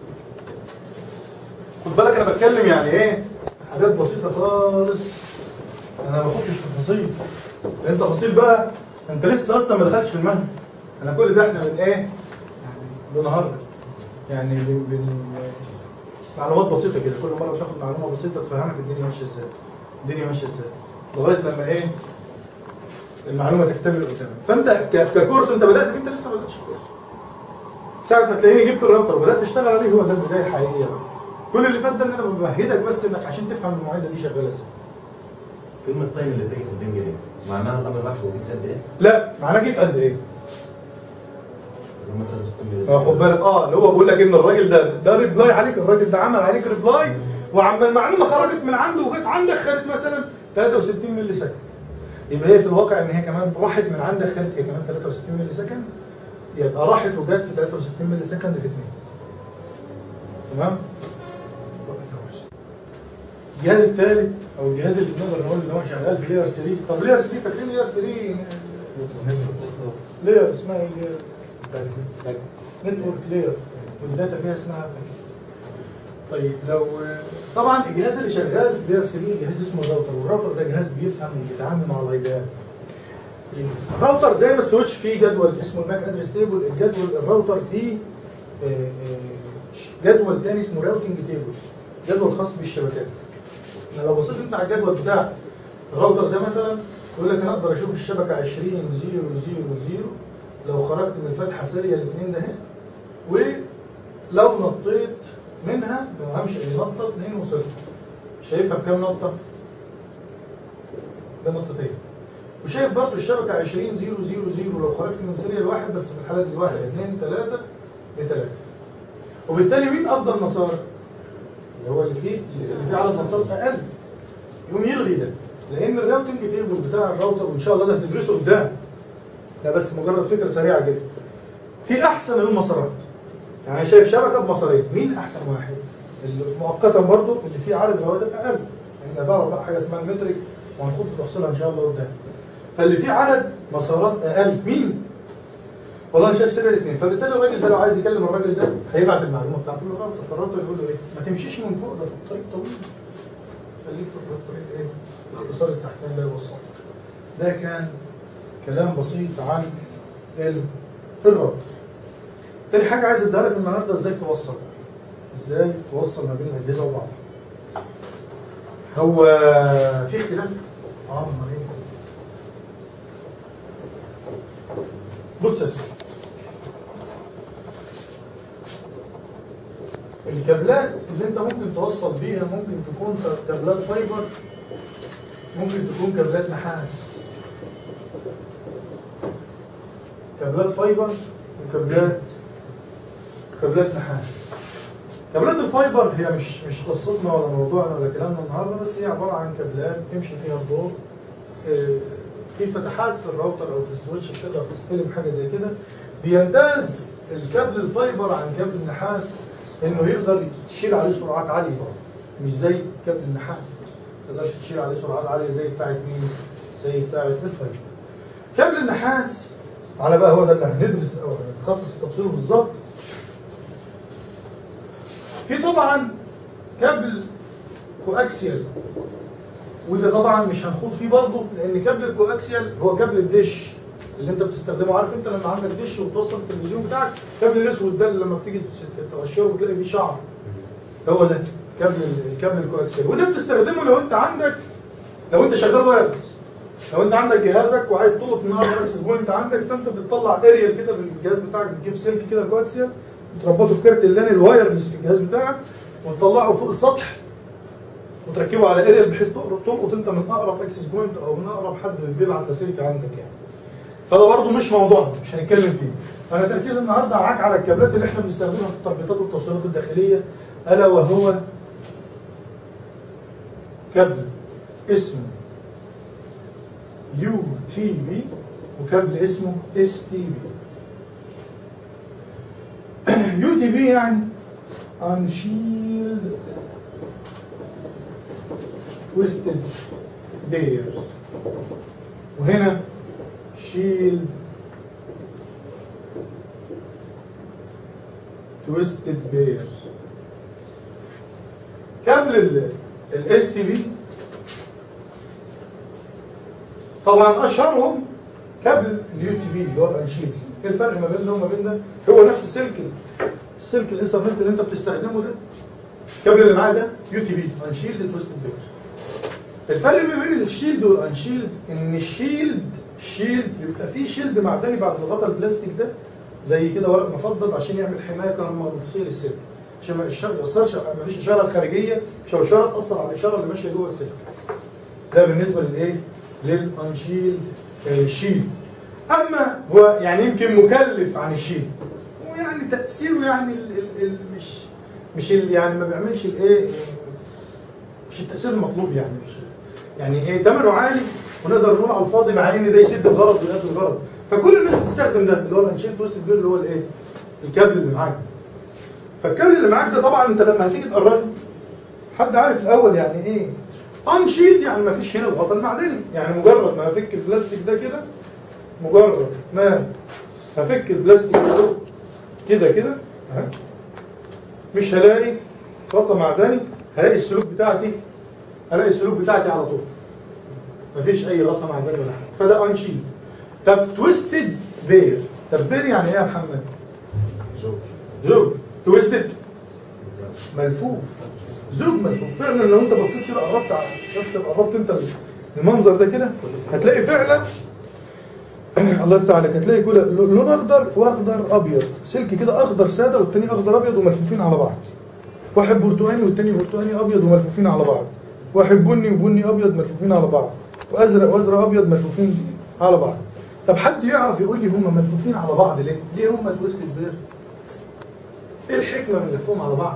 خد بالك انا بتكلم يعني ايه حاجات بسيطه خالص انا ما بخشش في تفاصيل لان تفاصيل بقى انت لسه اصلا ما دخلتش في المنهج انا كل ده احنا من ايه يعني بنهار يعني بن بن معلومات بسيطه كده كل مره بتاخد معلومه بسيطه تفهمك الدنيا ماشيه ازاي الدنيا ماشيه ازاي لغايه لما ايه المعلومه تكتمل قدامك فانت ك- ككورس انت بدات انت لسه ما بداتش الكورس ساعه ما تلاقيني جبت الراوتر وبدات تشتغل عليه هو ده البدايه الحقيقيه بقى كل اللي فات ده ان انا بمهدك بس انك عشان تفهم المعده دي شغاله ازاي كلمة طيب اللي تجي في الدنيا دي معناها لما الواحد هو جيت قد ايه؟ لا معناه جه في قد ايه؟ لما 63 اه خد بالك اه اللي هو بيقول لك ان الراجل ده ده ريبلاي عليك الراجل ده عمل عليك ريبلاي وعما المعلومه خرجت من عنده وجت عندك خدت مثلا 63 ملي سكند يبقى هي في الواقع ان هي كمان راحت من عندك خدت هي كمان 63 ملي سكند يبقى راحت وجت في 63 ملي سكند في اثنين تمام؟ الجهاز الثالث او الجهاز اللي نقدر نقول ان هو شغال في لير 3 طب لير 3 فاكرين لير 3 لير اسمها ايه لير نتورك لير والداتا فيها اسمها باكيت طيب لو طبعا الجهاز اللي شغال في بي ار سي بي جهاز اسمه الراوتر والراوتر ده جهاز بيفهم وبيتعامل مع اللايبات الراوتر زي ما السويتش فيه جدول اسمه الماك ادرس تيبل الجدول الراوتر فيه آه، آه، جدول تاني اسمه راوتنج تيبل جدول خاص بالشبكات يعني لو بصيت انت على الجدول بتاع الراوتر ده مثلا يقول لك انا اقدر اشوف الشبكه 20 0 0 0 لو خرجت من فتحه ساريه الاثنين ده اهي ولو نطيت منها ما همشي نطه 2 وصلت شايفها بكام نقطه؟ بنقطتين وشايف برضه الشبكه 20 0 0 0 لو خرجت من سيريال واحد بس في الحالات دي واحد اثنين ثلاثه بثلاثه وبالتالي مين افضل مسار؟ اللي هو اللي فيه اللي فيه عدد نقاط اقل يقوم يلغي ده لان الراوتنج تيبل بتاع الراوتر وان شاء الله ده هتدرسه قدام ده بس مجرد فكره سريعه جدا في احسن من المسارات يعني أنا شايف شبكه بمسارين مين احسن واحد اللي مؤقتا برضو اللي فيه عدد رواتب اقل يعني هتعرف بقى حاجه اسمها المترك وهنخوض في تفصيلها ان شاء الله قدام فاللي فيه عدد مسارات اقل مين والله انا شايف سر الاثنين فبالتالي الراجل ده لو عايز يكلم الراجل ده هيبعت المعلومه بتاعته للراوتر فالراوتر يقول له ايه ما تمشيش من فوق ده في الطريق طويل خليك في الطريق ايه الاختصار التحتاني ده يوصلك ده كان كلام بسيط عن ال- الراوتر تاني حاجه عايز اديها لك النهارده ازاي توصل ازاي توصل ما بين الاجهزه وبعضها هو في اختلاف اه امال ايه بص يا سيدي الكابلات اللي انت ممكن توصل بيها ممكن تكون ف- كابلات فايبر ممكن تكون كابلات نحاس كابلات فايبر وكابلات كابلات نحاس كابلات الفايبر هي مش مش قصتنا ولا موضوعنا ولا كلامنا النهارده بس هي عباره عن كابلات تمشي فيها الضوء آه، في فتحات في الراوتر او في السويتش تقدر تستلم حاجه زي كده بيمتاز الكابل الفايبر عن كابل النحاس انه يقدر تشيل عليه سرعات عاليه مش زي كابل النحاس ما تقدرش تشيل عليه سرعات عاليه زي بتاعت مين؟ زي بتاعت الفايبر كابل النحاس على بقى هو ده اللي هندرس او هنتخصص في تفصيله بالظبط في طبعا كابل كواكسيال وده طبعا مش هنخوض فيه برضه لان كابل الكواكسيال هو كابل الدش اللي انت بتستخدمه عارف انت لما عندك دش وبتوصل التلفزيون بتاعك كابل الاسود ده اللي لما بتيجي تقشره بتلاقي فيه شعر هو ده كابل الكابل الكواكسيال وده بتستخدمه لو انت عندك لو انت شغال وايرلس لو انت عندك جهازك وعايز تلقط من اقرب اكسس بوينت عندك فانت بتطلع اريال كده بالجهاز بتاعك بتجيب سلك كده كواكسيال وتربطه في كارت اللان الوايرلس في الجهاز بتاعك وتطلعه فوق السطح وتركبه على اريال بحيث تقرب تلقط انت من اقرب اكسس بوينت او من اقرب حد بيبعت لاسلكي عندك يعني فده برضه مش موضوعنا مش هنتكلم فيه انا تركيز النهارده معاك على الكابلات اللي احنا بنستخدمها في التربيطات والتوصيلات الداخليه الا وهو كابل اسمه يو تي بي وكابل اسمه اس تي بي يو تي بي يعني unshielded twisted bears وهنا shield twisted bears كابل الاس تي بي طبعا اشهرهم كابل اليو تي بي اللي هو الانشيل ايه الفرق ما بين ده وما بين ده هو نفس السلك السلك الايثرنت اللي انت بتستخدمه ده الكابل اللي معاه ده يو تي بي انشيلد تويستد بير الفرق ما بين الشيلد والانشيلد ان الشيلد شيلد بيبقى فيه شيلد معدني بعد الغطاء البلاستيك ده زي كده ورق مفضل عشان يعمل حمايه كهرومغناطيسيه للسلك عشان ما الشر- يأثرش ما فيش اشاره خارجيه شوشره تاثر على الاشاره اللي ماشيه جوه السلك ده بالنسبه للايه؟ للانشيل آه، شيل اما هو يعني يمكن مكلف عن الشيل ويعني تاثيره يعني ال ال ال مش مش ال يعني ما بيعملش الايه مش التاثير المطلوب يعني مش يعني ايه ثمنه عالي ونقدر نقول على الفاضي مع ان ده يسد الغرض ويؤدي الغرض فكل الناس بتستخدم ده اللي هو الانشيل تويست بير اللي هو الايه؟ الكابل اللي معاك فالكابل اللي معاك ده طبعا انت لما هتيجي تقرشه حد عارف الاول يعني ايه انشيلد يعني ما فيش هنا الغطاء المعدني يعني مجرد ما افك البلاستيك ده كده مجرد ما هفك البلاستيك ده كده كده اهي مش هلاقي غطاء معدني هلاقي السلوك بتاعتي هلاقي السلوك بتاعتي على طول مفيش اي غطا معدني ولا حاجه فده انشيل طب تويستد بير طب بير يعني ايه يا محمد؟ زوج زوج تويستد ملفوف زوج ملفوف فعلا لو انت بصيت كده قربت على- شفت قربت انت المنظر ده كده هتلاقي فعلا الله يفتح عليك هتلاقي كده لون اخضر واخضر ابيض سلك كده اخضر ساده والتاني اخضر ابيض وملفوفين على بعض واحد برتقاني والتاني برتقاني ابيض وملفوفين على بعض واحد بني وبني ابيض ملفوفين على بعض وازرق وازرق ابيض ملفوفين على بعض طب حد يعرف يقول لي هم ملفوفين على بعض ليه؟ ليه هم تويست بير؟ ايه الحكمه من لفهم على بعض؟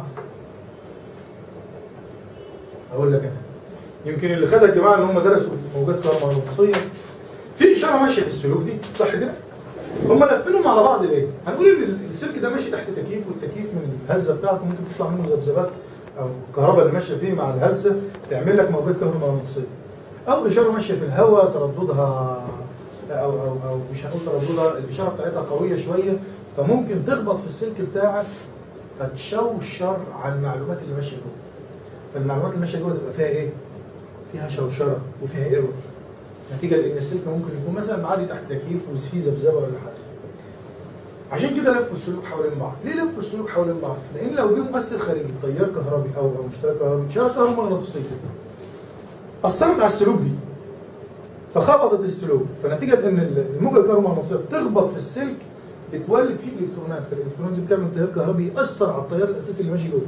اقول لك انا يمكن اللي خدها الجماعه اللي هم درسوا موجات كهرومغناطيسيه في اشاره ماشيه في السلوك دي صح كده؟ هم لفينهم على بعض ليه؟ هنقول ان السلك ده ماشي تحت تكييف والتكييف من الهزه بتاعته ممكن تطلع منه ذبذبات او الكهرباء اللي ماشيه فيه مع الهزه تعمل لك موجات كهرومغناطيسيه او اشاره ماشيه في الهواء ترددها او او او مش هنقول ترددها الاشاره بتاعتها قويه شويه فممكن تخبط في السلك بتاعك فتشوشر على المعلومات اللي ماشيه جوه فالمعلومات اللي ماشيه جوه تبقى فيها ايه؟ فيها شوشره وفيها ايرور نتيجه لان السلك ممكن يكون مثلا معدي تحت تكييف وفيه ذبذبه ولا حاجه عشان كده لفوا السلوك حوالين بعض ليه لفوا السلوك حوالين بعض لان لو جه مؤثر خارجي تيار كهربي او او مشترك كهربي اشاره كهرومغناطيسيه اثرت على السلوك دي فخبطت السلوك فنتيجه ان الموجه الكهرومغناطيسيه بتخبط في السلك بتولد فيه الكترونات فالالكترونات دي بتعمل تيار كهربي ياثر على التيار الاساسي اللي ماشي جوه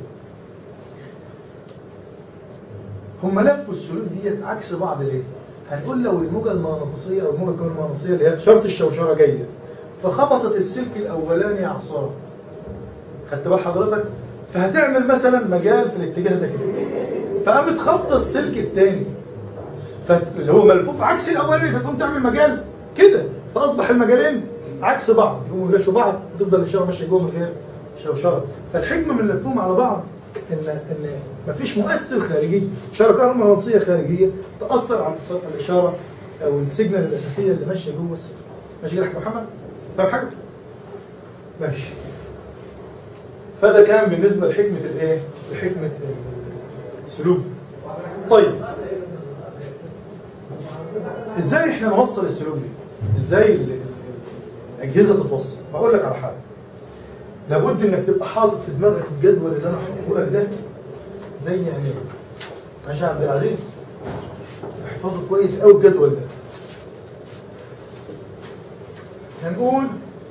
هم لفوا السلوك ديت عكس بعض ليه؟ هنقول لو الموجه المغناطيسيه او الموجه الكهرومغناطيسيه اللي هي شرط الشوشره جايه فخبطت السلك الاولاني اعصار خدت بال حضرتك؟ فهتعمل مثلا مجال في الاتجاه ده كده فقامت خبطه السلك الثاني فاللي هو ملفوف عكس الاولاني فتقوم تعمل مجال كده فاصبح المجالين عكس بعض يقوموا يلاشوا بعض وتفضل الاشاره ماشيه جوه من غير شوشره فالحكمه من لفهم على بعض ان ان مفيش مؤثر خارجي اشاره كهرومغناطيسيه خارجيه تاثر على اتصال- الاشاره او السيجنال الاساسيه اللي ماشيه جوه السلك ماشي كده يا حاج محمد فاهم حاجه؟ ماشي فده كان بالنسبه لحكمه الايه؟ لحكمه السلوك طيب ازاي احنا نوصل السلوك دي؟ ازاي ال- ال- الاجهزه تتوصل؟ هقول لك على حاجه لابد انك تبقى حاطط في دماغك الجدول اللي انا هحطه لك ده زي يعني ماشي يا عبد العزيز احفظه كويس قوي الجدول ده هنقول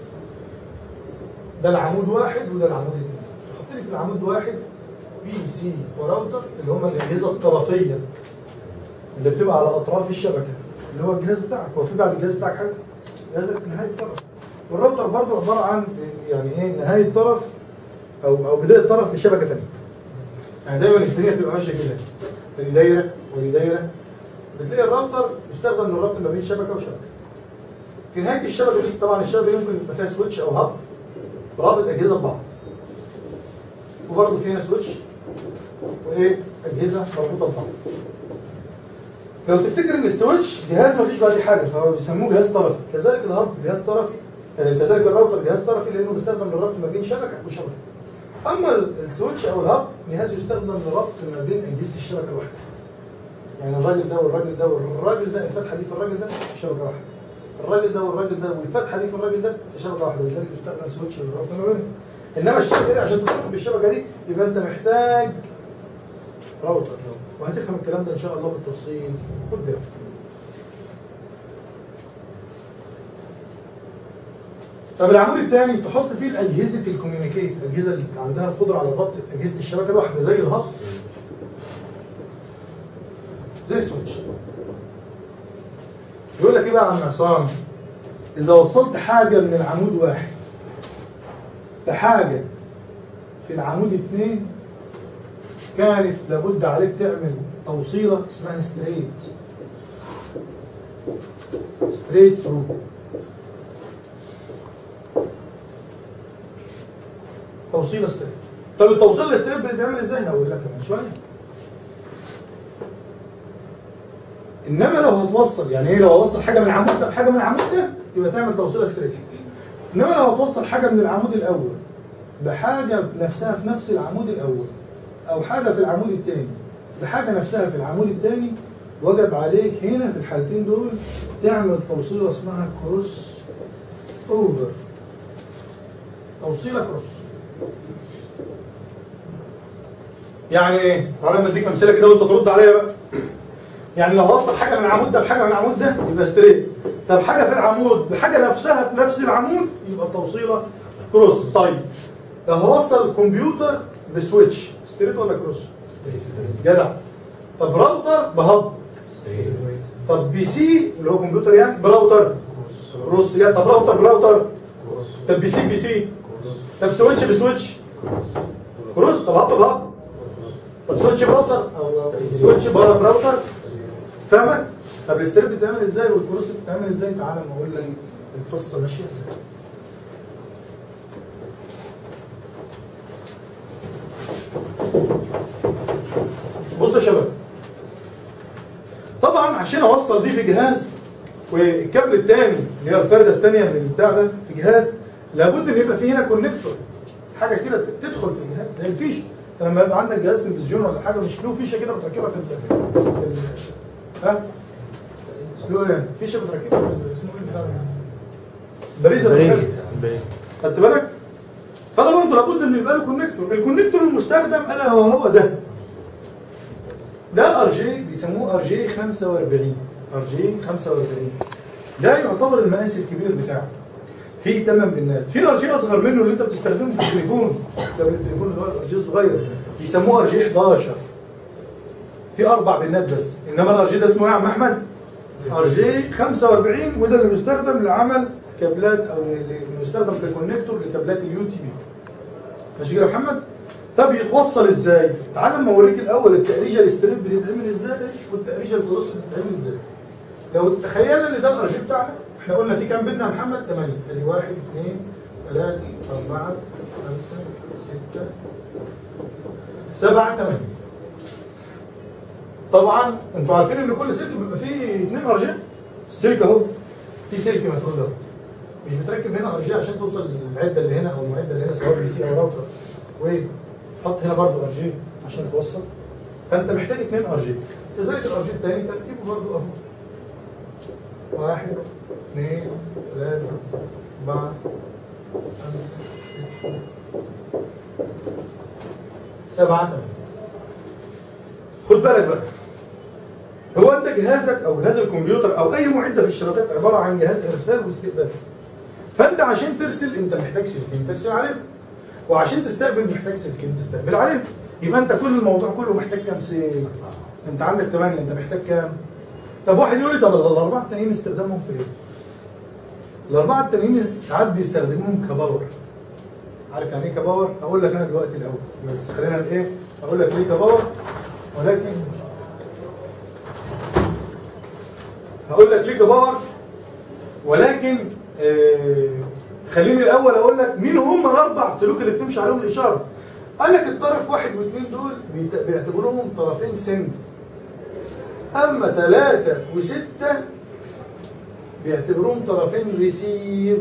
ده العمود واحد وده العمود اثنين تحط لي في العمود واحد بي سي وراوتر اللي هم الاجهزه الطرفيه اللي بتبقى على اطراف الشبكه اللي هو الجهاز بتاعك هو في بعد الجهاز بتاعك حاجه جهازك نهايه طرف والراوتر برضه عباره عن يعني ايه نهايه طرف او او بدايه طرف لشبكه ثانيه يعني دايما الدنيا بتبقى ماشيه كده ادي دايره ودي دايره بتلاقي الراوتر يستخدم للربط ما بين شبكه وشبكه في نهايه الشبكه دي طبعا الشبكه دي ممكن يبقى فيها سويتش او هاب رابط اجهزه ببعض وبرضه في هنا سويتش وايه اجهزه مربوطه ببعض لو تفتكر ان السويتش جهاز ما فيش بعد حاجه فهو بيسموه جهاز طرفي كذلك الهارد جهاز طرفي آه، كذلك الراوتر جهاز طرفي لانه بيستخدم للربط ما بين شبكه وشبكه اما السويتش او الهاب جهاز يستخدم للربط ما بين اجهزه الشبكه الواحده يعني الراجل ده والراجل ده والراجل ده الفتحه دي في الراجل ده في شبكه واحده الراجل ده والراجل ده والفتحه دي في الراجل ده في شبكه واحده لذلك يستخدم سويتش للربط ما بينهم انما الشبكه دي عشان تربط بالشبكه دي يبقى انت محتاج راوتر وهتفهم الكلام ده ان شاء الله بالتفصيل قدام طب العمود الثاني تحط فيه اجهزه الكوميونيكيت الاجهزه اللي عندها القدره على ربط اجهزه الشبكه الواحده زي الهب زي السويتش يقول لك ايه بقى يا عم عصام اذا وصلت حاجه من العمود واحد بحاجه في العمود اثنين كانت لابد عليك تعمل توصيله اسمها ستريت ستريت ثرو توصيله ستريت طب التوصيله الستريت بتتعمل ازاي هقول لك كمان شويه انما لو هتوصل يعني ايه لو هوصل حاجه من العمود ده بحاجه من العمود ده يبقى تعمل توصيله ستريت انما لو هتوصل حاجه من العمود الاول بحاجه نفسها في نفس العمود الاول او حاجه في العمود الثاني بحاجه نفسها في العمود الثاني وجب عليك هنا في الحالتين دول تعمل توصيله اسمها كروس اوفر توصيله كروس يعني ايه؟ تعالى لما اديك امثله كده وانت ترد عليا بقى يعني لو وصل حاجه من العمود ده بحاجه من العمود ده يبقى ستريت طب حاجه في العمود بحاجه نفسها في نفس العمود يبقى التوصيله كروس طيب لو هوصل الكمبيوتر بسويتش ستريت ولا كروس؟ جدع طب راوتر بهب طب بي سي اللي هو كمبيوتر يعني براوتر كروس يعني طب راوتر براوتر طب بي سي بي سي طب سويتش بسويتش كروس طب هب بهب طب سويتش براوتر او سويتش برا براوتر فاهمك؟ طب الاستريب بتتعمل ازاي والكروس بتتعمل ازاي؟ تعالى ما اقول لك القصه ماشيه ازاي. بص يا شباب طبعا عشان اوصل دي في جهاز والكابل الثاني اللي هي الفرده الثانيه من البتاع ده في جهاز لابد ان يبقى فيه هنا كونكتور حاجه كده تدخل في الجهاز زي الفيشه انت لما يبقى عندك جهاز تلفزيون ولا حاجه مش له فيشه كده بتركبها في ال في ال- ها اسمه ايه؟ فيشه بتركبها في ال- اسمه ايه بتاع ده؟ باريزه بتركبها. خدت بالك؟ فده برضه لابد ان يبقى له كونكتور، الكونكتور المستخدم الا وهو ده. ده ار جي بيسموه ار جي 45 ار جي 45 ده يعتبر المقاس الكبير بتاعه. في 8 بنات، في ار جي اصغر منه اللي انت بتستخدمه في التليفون، ده من التليفون اللي هو الار جي الصغير بيسموه ار جي 11 في اربع بنات بس، انما الار جي ده اسمه ايه يا عم احمد؟ ار جي 45 وده اللي بيستخدم لعمل كابلات او اللي بيستخدم ككونكتور لكابلات اليو تي بي ماشي كده يا محمد طب يتوصل ازاي تعال اما اوريك الاول التقريجه الاستريت بتتعمل ازاي والتقريجه الكروس بتتعمل ازاي لو تخيلنا ان ده الار جي بتاعنا احنا قلنا في كام بدنا يا محمد 8 ادي 1 2 3 4 5 6 7 8 طبعا انتوا عارفين ان كل سلك بيبقى فيه اثنين ار جي السلك اهو في سلك مفروض اهو مش بتركب هنا ار جي عشان توصل للعده اللي هنا او المعده اللي هنا سواء بي سي او راوتر وحط هنا برضو ار جي عشان توصل فانت محتاج اثنين ار جي كذلك الار جي الثاني تركيبه برضو اهو واحد اثنين ثلاثة أربعة خمسة ستة سبعة ثمانية خد بالك بقى هو انت جهازك او جهاز الكمبيوتر او اي معده في الشبكات عباره عن جهاز ارسال واستقبال فانت عشان ترسل انت محتاج سلكين ترسل عليهم وعشان تستقبل محتاج سلكين تستقبل عليهم يبقى انت كل الموضوع كله محتاج كام سلك انت عندك 8 انت محتاج كام طب واحد يقول لي طب الاربعه التانيين استخدامهم في ايه الاربعه التانيين ساعات بيستخدموهم كباور عارف يعني ايه كباور هقول لك انا دلوقتي الاول بس خلينا ايه اقول لك ليه كباور ولكن هقول لك ليه كباور ولكن آه خليني الاول اقول لك مين هم الاربع سلوك اللي بتمشي عليهم الاشاره قال لك الطرف واحد واثنين دول بيت- بيعتبروهم طرفين سند اما ثلاثة وستة بيعتبروهم طرفين ريسيف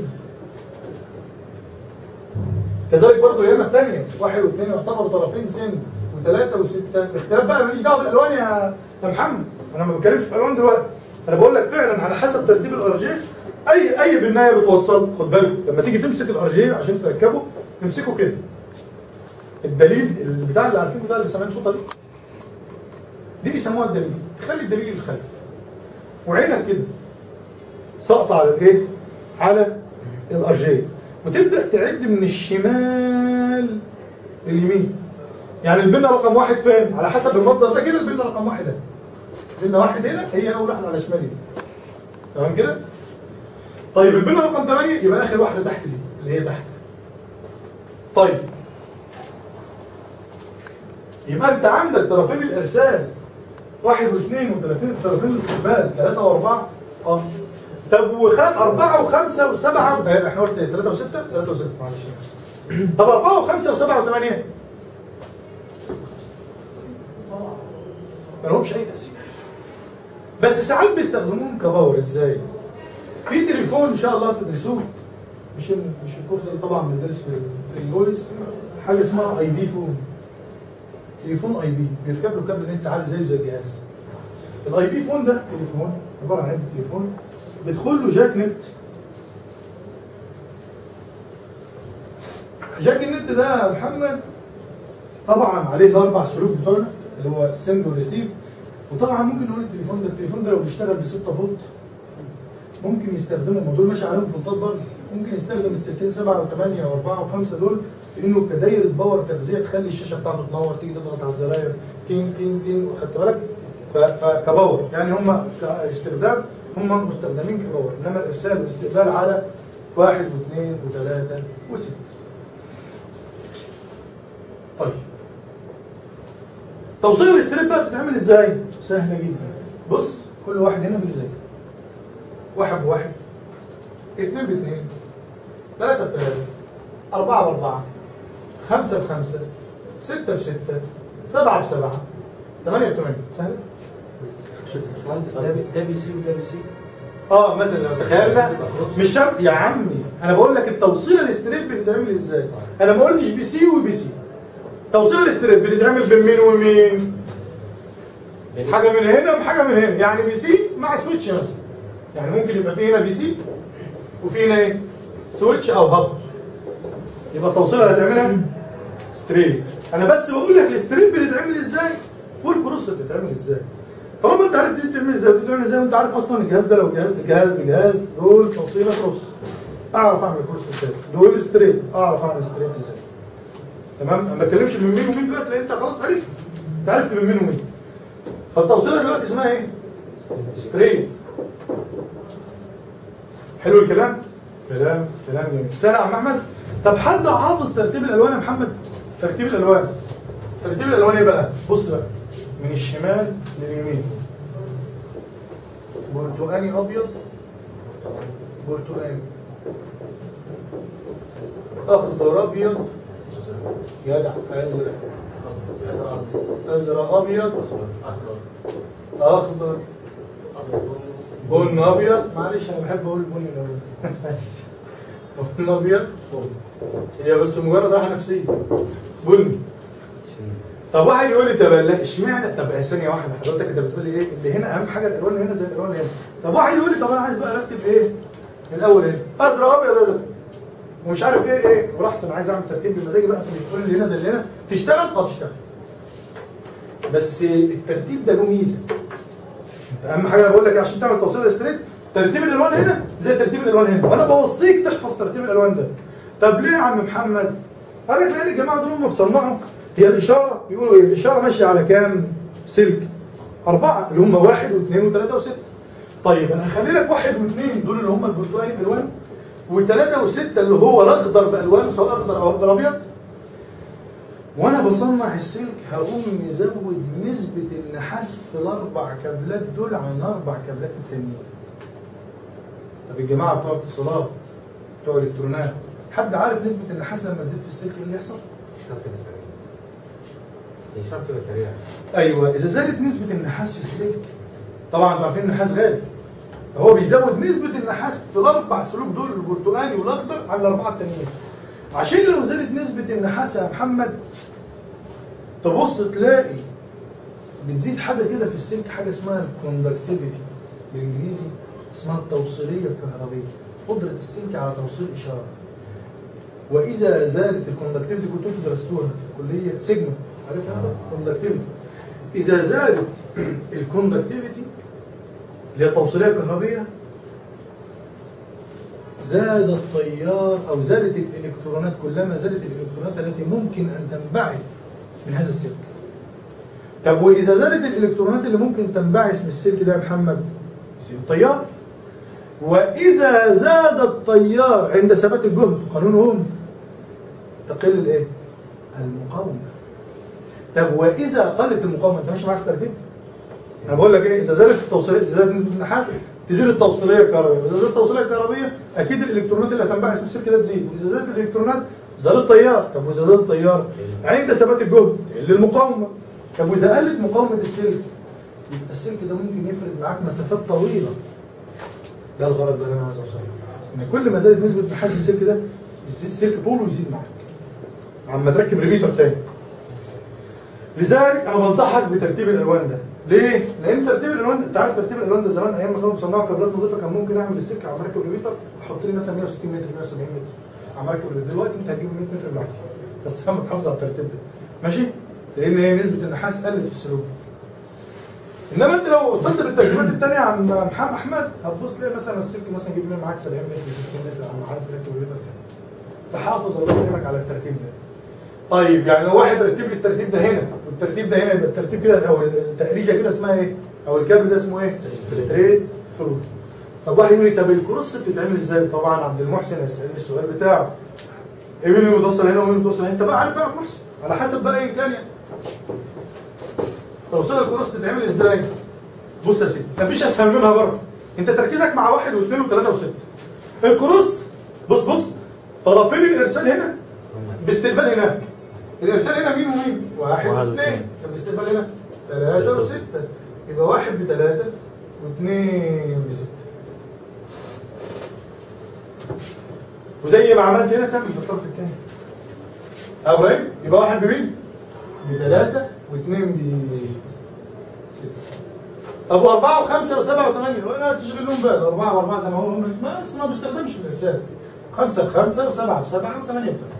كذلك برضه اليمة الثانية واحد واثنين يعتبروا طرفين سن وثلاثة وستة باختلاف بقى ماليش دعوة بالألوان يا يا محمد أنا ما بتكلمش في ألوان دلوقتي أنا بقول لك فعلا على حسب ترتيب الأر جي أي أي بناية بتوصل خد بالك لما تيجي تمسك الأر جي عشان تركبه تمسكه كده الدليل البتاع اللي عارفينه ده اللي سامعين صوتها دي دي بيسموها الدليل تخلي الدليل للخلف وعينك كده سقط على الايه؟ على الار جي وتبدا تعد من الشمال لليمين يعني البنه رقم واحد فين؟ على حسب المنظر ده كده البنه رقم واحد اهي بنه واحد هنا هي اول واحده على شمالي تمام كده؟ طيب البنه رقم 8 يبقى اخر واحده تحت دي اللي هي تحت طيب يبقى انت عندك طرفين الارسال واحد واثنين وثلاثين طرفين الاستقبال ثلاثة وأربعة اه طب وخ... أربعة وخمسة وسبعة و... احنا قلت ايه ثلاثة وستة؟ ثلاثة وستة معلش طب أربعة وخمسة وسبعة وثمانية ما لهمش أي تأثير بس ساعات بيستخدموهم كباور ازاي؟ في تليفون إن شاء الله تدرسوه مش ال- مش الكورس ده طبعا بندرس في في الفويس حاجة اسمها اي بي فون تليفون اي بي بيركب له كابل نت عالي زيه زي الجهاز الاي بي فون ده تليفون عباره عن علبه تليفون بيدخل له جاك نت جاك النت ده يا محمد طبعا عليه الاربع سلوك بتوعنا اللي هو السند والريسيف وطبعا ممكن نقول التليفون ده التليفون ده لو بيشتغل ب 6 فولت ممكن يستخدموا ما دول ماشي عليهم فولتات برضه ممكن يستخدم السلكين 7 و8 و4 و5 دول في انه كدايره باور تغذيه تخلي الشاشه بتاعته تنور تيجي تضغط على الزراير تين تين تين واخدت بالك ف- فكباور يعني هم كاستخدام هم مستخدمين كباور انما الارسال والاستقبال على واحد واثنين وثلاثه وسته طيب توصيل الاستريب بقى بتتعمل ازاي؟ سهله جدا بص كل واحد هنا بيذاكر واحد بواحد اثنين باثنين ثلاثة بثلاثة أربعة بأربعة خمسة بخمسة ستة بستة سبعة بسبعة ثمانية بثمانية سهلة؟ باشمهندس ده ده بي سي وده بي سي اه مثلا لو تخيلنا مش شرط يا عمي انا بقول لك التوصيل الاستريب بتتعمل ازاي انا ما قلتش بي سي وبي سي توصيل الاستريب بتتعمل بين مين ومين حاجه من هنا وحاجه من هنا يعني بي سي مع سويتش مثلا يعني ممكن يبقى في هنا بي سي وفي هنا ايه سويتش او هب يبقى التوصيل اللي هتعملها ستريب انا بس بقول لك الستريب بتتعمل ازاي والكروس بتتعمل ازاي طالما انت عارف دي بتعمل ازاي بتعمل ازاي وانت عارف اصلا الجهاز ده لو جهاز جهاز بجهاز دول توصيله كروس اعرف اعمل كروس ازاي دول ستريت اعرف اعمل ستريت ازاي تمام انا ما بتكلمش من مين ومين دلوقتي لان انت خلاص عرفت انت عرفت من مين ومين فالتوصيله دلوقتي اسمها ايه؟ ستريت حلو الكلام؟ كلام كلام جميل سنة يا عم احمد طب حد حافظ ترتيب الالوان يا محمد؟ ترتيب الالوان ترتيب الالوان ايه بقى؟ بص بقى من الشمال لليمين برتقاني ابيض برتقاني اخضر ابيض جدع ازرق ازرق ابيض اخضر بن ابيض معلش انا بحب اقول بن الاول بن ابيض هي بس مجرد راحه نفسيه بن طب واحد يقول لي طب لا اشمعنى طب ثانيه واحده حضرتك انت بتقول لي ايه اللي هنا اهم حاجه الالوان اللي هنا زي الالوان اللي هنا طب واحد يقول لي طب انا عايز بقى ارتب ايه من الاول ايه ازرق ابيض ازرق ومش عارف ايه ايه ورحت انا عايز اعمل ترتيب بمزاجي بقى انت مش بتقول لي هنا زي اللي هنا تشتغل اه تشتغل بس الترتيب ده له ميزه انت اهم حاجه انا بقول لك عشان تعمل توصيل ستريت ترتيب الالوان هنا زي ترتيب الالوان هنا وانا بوصيك تحفظ ترتيب الالوان ده طب ليه يا عم محمد قال لك لان الجماعه دول هم بيصنعوا هي الاشاره بيقولوا ايه الاشاره ماشيه على كام سلك اربعه اللي هم واحد واثنين وثلاثه وسته طيب انا هخلي لك واحد واثنين دول اللي هم البرتقالي بالوان وثلاثه وسته اللي هو الاخضر بالوانه سواء اخضر او اخضر ابيض وانا بصنع السلك هقوم مزود نسبة النحاس في الاربع كابلات دول عن الاربع كابلات التانيين. طب الجماعة بتوع اتصالات بتوع الكترونات حد عارف نسبة النحاس لما تزيد في السلك ايه اللي يحصل؟ الشرط تبقى سريع الشرط تبقى سريع ايوه اذا زادت نسبة النحاس في السلك طبعا انتوا عارفين النحاس غالي فهو بيزود نسبة النحاس في الاربع سلوك دول البرتقالي والاخضر على الاربعة التانيين. عشان لو زادت نسبة النحاس يا محمد تبص تلاقي بتزيد حاجه كده في السلك حاجه اسمها الكوندكتيفيتي بالانجليزي اسمها التوصيليه الكهربيه قدره السلك على توصيل اشاره واذا زادت الكوندكتيفيتي كنتوا انتوا درستوها في الكليه سيجما عارفها كوندكتيفيتي اذا زادت الكوندكتيفيتي اللي هي التوصيليه الكهربيه زاد التيار او زادت الالكترونات كلما زادت الالكترونات التي ممكن ان تنبعث من هذا السلك. طب واذا زادت الالكترونات اللي ممكن تنبعث من السلك ده يا محمد يزيد التيار. واذا زاد التيار عند ثبات الجهد قانون اوم تقل الايه؟ المقاومه. طب واذا قلت المقاومه انت ماشي معاك في الترتيب؟ انا بقول لك ايه اذا زادت التوصيليه اذا زادت نسبه النحاس تزيد التوصيليه الكهربائيه، اذا زادت التوصيليه الكهربائيه اكيد الالكترونات اللي هتنبعث في السلك ده تزيد، واذا زادت الالكترونات زاد التيار، طب واذا زاد التيار عند ثبات الجهد اللي المقاومه، طب واذا قلت مقاومه السلك يبقى السلك ده ممكن يفرد معاك مسافات طويله. ده الغرض اللي انا عايز اوصله. ان كل ما زادت نسبه النحاس في السلك ده السلك طوله يزيد معاك. عما تركب ريبيتر تاني. لذلك انا بنصحك بترتيب الالوان ده ليه؟ لان ترتيب الالوان انت عارف ترتيب الالوان ده زمان ايام ما كانوا بيصنعوا كابلات نظيفه كان ممكن اعمل السلك على مركب الريبيتر احط لي مثلا 160 متر 170 متر على مركب الريبيتر دلوقتي انت هتجيب 100 متر بالعافيه بس اهم تحافظ على الترتيب ده ماشي؟ لان هي نسبه النحاس قلت في السلوك انما انت لو وصلت للتركيبات الثانيه عن محمد احمد هتبص تلاقي مثلا السلك مثلا جيب لي معاك 70 متر 60 متر على معاذ مركب الريبيتر تاني فحافظ الله يكرمك على الترتيب ده طيب يعني لو واحد رتب لي الترتيب ده هنا والترتيب ده هنا يبقى الترتيب كده او التقريشه كده اسمها ايه؟ او الكابل ده اسمه ايه؟ ستريت ثرو طب واحد يقول لي طب الكروس بتتعمل ازاي؟ طبعا عبد المحسن هيسالني السؤال بتاعه ايه مين اللي متوصل هنا ومين اللي متوصل هنا؟ انت بقى عارف بقى يا أبو محسن على حسب بقى ايه كان يعني توصيل الكروس بتتعمل ازاي؟ بص يا سيدي مفيش اسهل منها بره انت تركيزك مع واحد واثنين وثلاثه وسته الكروس بص بص طرفين الارسال هنا باستقبال هناك الارسال هنا مين ومين؟ واحد واحد واثنين واثنين. طب باستقبال هنا ثلاثة وستة يبقى واحد بثلاثة واثنين بستة وزي ما عملت هنا تعمل في الطرف الثاني أه ابراهيم يبقى واحد بمين؟ بثلاثة واثنين بستة طب وأربعة وخمسة وسبعة وثمانية ولا تشغل لهم بال أربعة وأربعة زي ما هم بس ما بس ما بيستخدمش في الإرسال خمسة بخمسة وسبعة بسبعة وثمانية بثمانية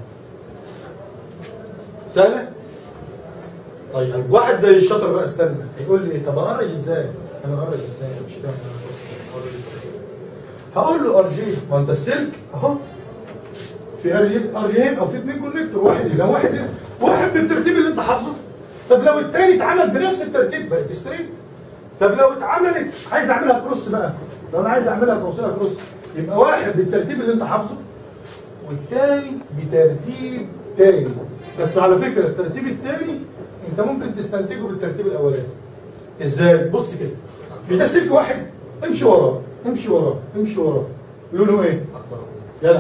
سهلة؟ طيب واحد زي الشاطر بقى استنى يقول لي طب أرج ازاي؟ أنا أرج ازاي؟ أنا مش فاهم أنا بص أرج ازاي؟ هقول له ار جي ما انت السلك اهو في ار جي ار جيين او في اثنين كونكتور واحد هنا واحد هنا واحد بالترتيب اللي انت حافظه طب لو التاني اتعمل بنفس الترتيب بقت ستريت طب لو اتعملت عايز اعملها كروس بقى لو انا عايز اعملها توصيلها كروس يبقى واحد بالترتيب اللي انت حافظه والتاني بترتيب تاني بس على فكره الترتيب التاني انت ممكن تستنتجه بالترتيب الاولاني ازاي بص كده مش ده سلك واحد امشي وراه امشي وراه امشي وراه لونه ايه يلا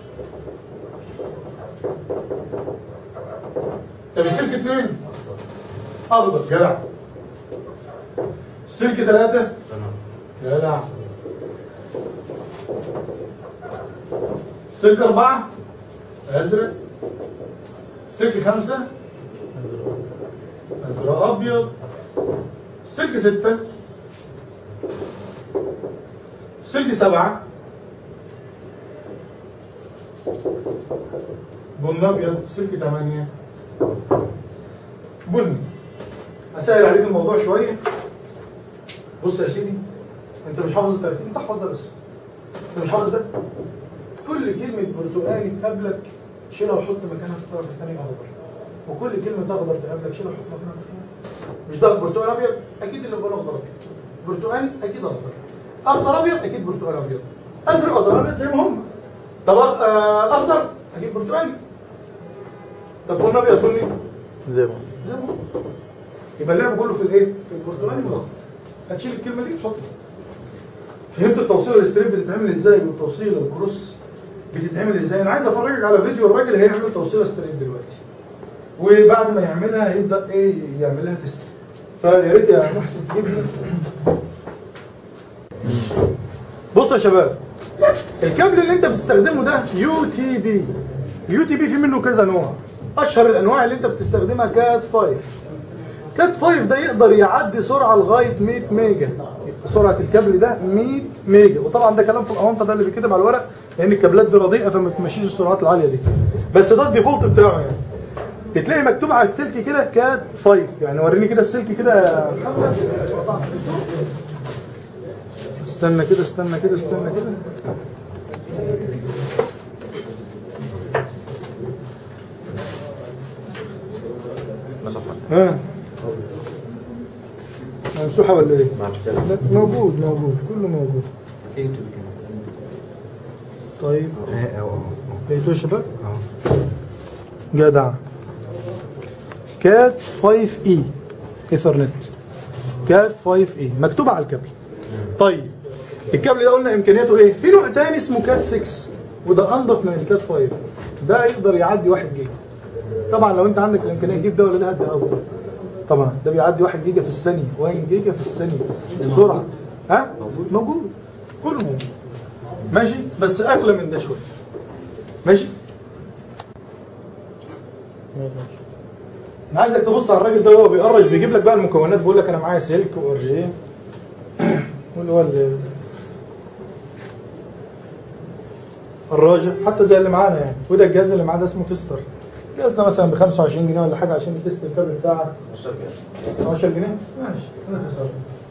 طب السلك اثنين اخضر جدع السلك ثلاثة جدع سلك أربعة أزرق سلك خمسة أزرق أبيض سلك ستة سلك سبعة بن أبيض سلك ثمانية بني أسهل عليك الموضوع شوية بص يا سيدي أنت مش حافظ الترتيب أنت احفظ ده بس أنت مش حافظ ده كل كلمة برتقالي تقابلك شيلها وحط مكانها في الطرف الثاني أخضر وكل كلمة أخضر تقابلك شيلها وحط مكانها في الثاني مش ده برتقال أبيض أكيد اللي بقوله أخضر أبيض برتقالي أكيد أخضر أخضر أبيض أكيد برتقال أبيض أزرق وأزرق أبيض زي ما هم طب آه، أخضر أكيد برتقالي طب بني أبيض بني زي ما زي ما هو يبقى اللعب كله في الايه؟ في البرتقالي والاخضر هتشيل الكلمه دي تحطها فهمت التوصيله الاستريب بتتعمل ازاي والتوصيله الكروس بتتعمل ازاي انا عايز افرجك على فيديو الراجل هيعمل توصيله ستريب دلوقتي وبعد ما يعملها هيبدا ايه يعمل لها تيست فيا ريت يا محسن تجيب لي بصوا يا شباب الكابل اللي انت بتستخدمه ده يو تي بي اليو تي بي في منه كذا نوع اشهر الانواع اللي انت بتستخدمها كات 5 كات 5 ده يقدر يعدي سرعه لغايه 100 ميجا سرعه الكابل ده 100 ميجا وطبعا ده كلام في الاونطه ده اللي بيتكتب على الورق لان الكابلات دي رديئه فما بتمشيش السرعات العاليه دي بس ده الديفولت بتاعه يعني بتلاقي مكتوب على السلك كده كات 5 يعني وريني كده السلك كده يا محمد استنى كده استنى كده استنى كده ها ممسوحة ولا ايه؟ لا موجود موجود كله موجود في يوتيوب كمان طيب اه اه لقيتوه يا شباب؟ اه جدع كات 5 اي ايثرنت كات 5 اي مكتوبة على الكابل طيب الكابل ده قلنا امكانياته ايه؟ في نوع تاني اسمه كات 6 وده انضف من الكات 5 ده يقدر يعدي 1 جيجا طبعا لو انت عندك الامكانيه تجيب ده ولا ده هدي افضل طبعا ده بيعدي 1 جيجا في الثانيه 1 جيجا في الثانيه سرعه ها موجود كله موجود ماشي بس اغلى من ده شويه ماشي انا عايزك تبص على الراجل ده وهو بيقرش بيجيب لك بقى المكونات بيقول لك انا معايا سلك وارجيه واللي هو ال- الراجع حتى زي اللي معانا يعني وده الجهاز اللي معاه ده اسمه تستر الجهاز ده مثلا ب 25 جنيه ولا حاجه عشان تست الكابل بتاعك 12 جنيه ماشي انا تصرف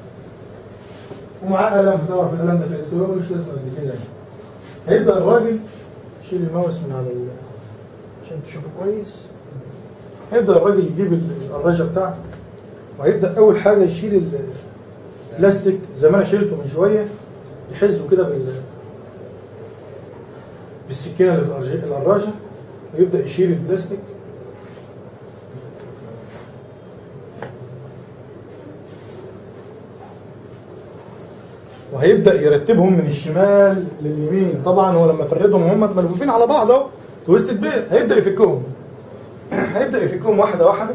ومعاه قلم تعرف القلم ده في الالكترون مش لازم قد كده يعني هيبدا الراجل يشيل الماوس من على ال... عشان تشوفه كويس هيبدا الراجل يجيب ال- الراجة بتاعته وهيبدا اول حاجه يشيل ال- البلاستيك زي ما انا شيلته من شويه يحزه كده بال بالسكينه اللي في الأرج- الأراجة ويبدا يشيل البلاستيك وهيبدا يرتبهم من الشمال لليمين طبعا هو لما فردهم هم ملفوفين على بعض اهو تويستد بيه هيبدا يفكهم هيبدا يفكهم واحده واحده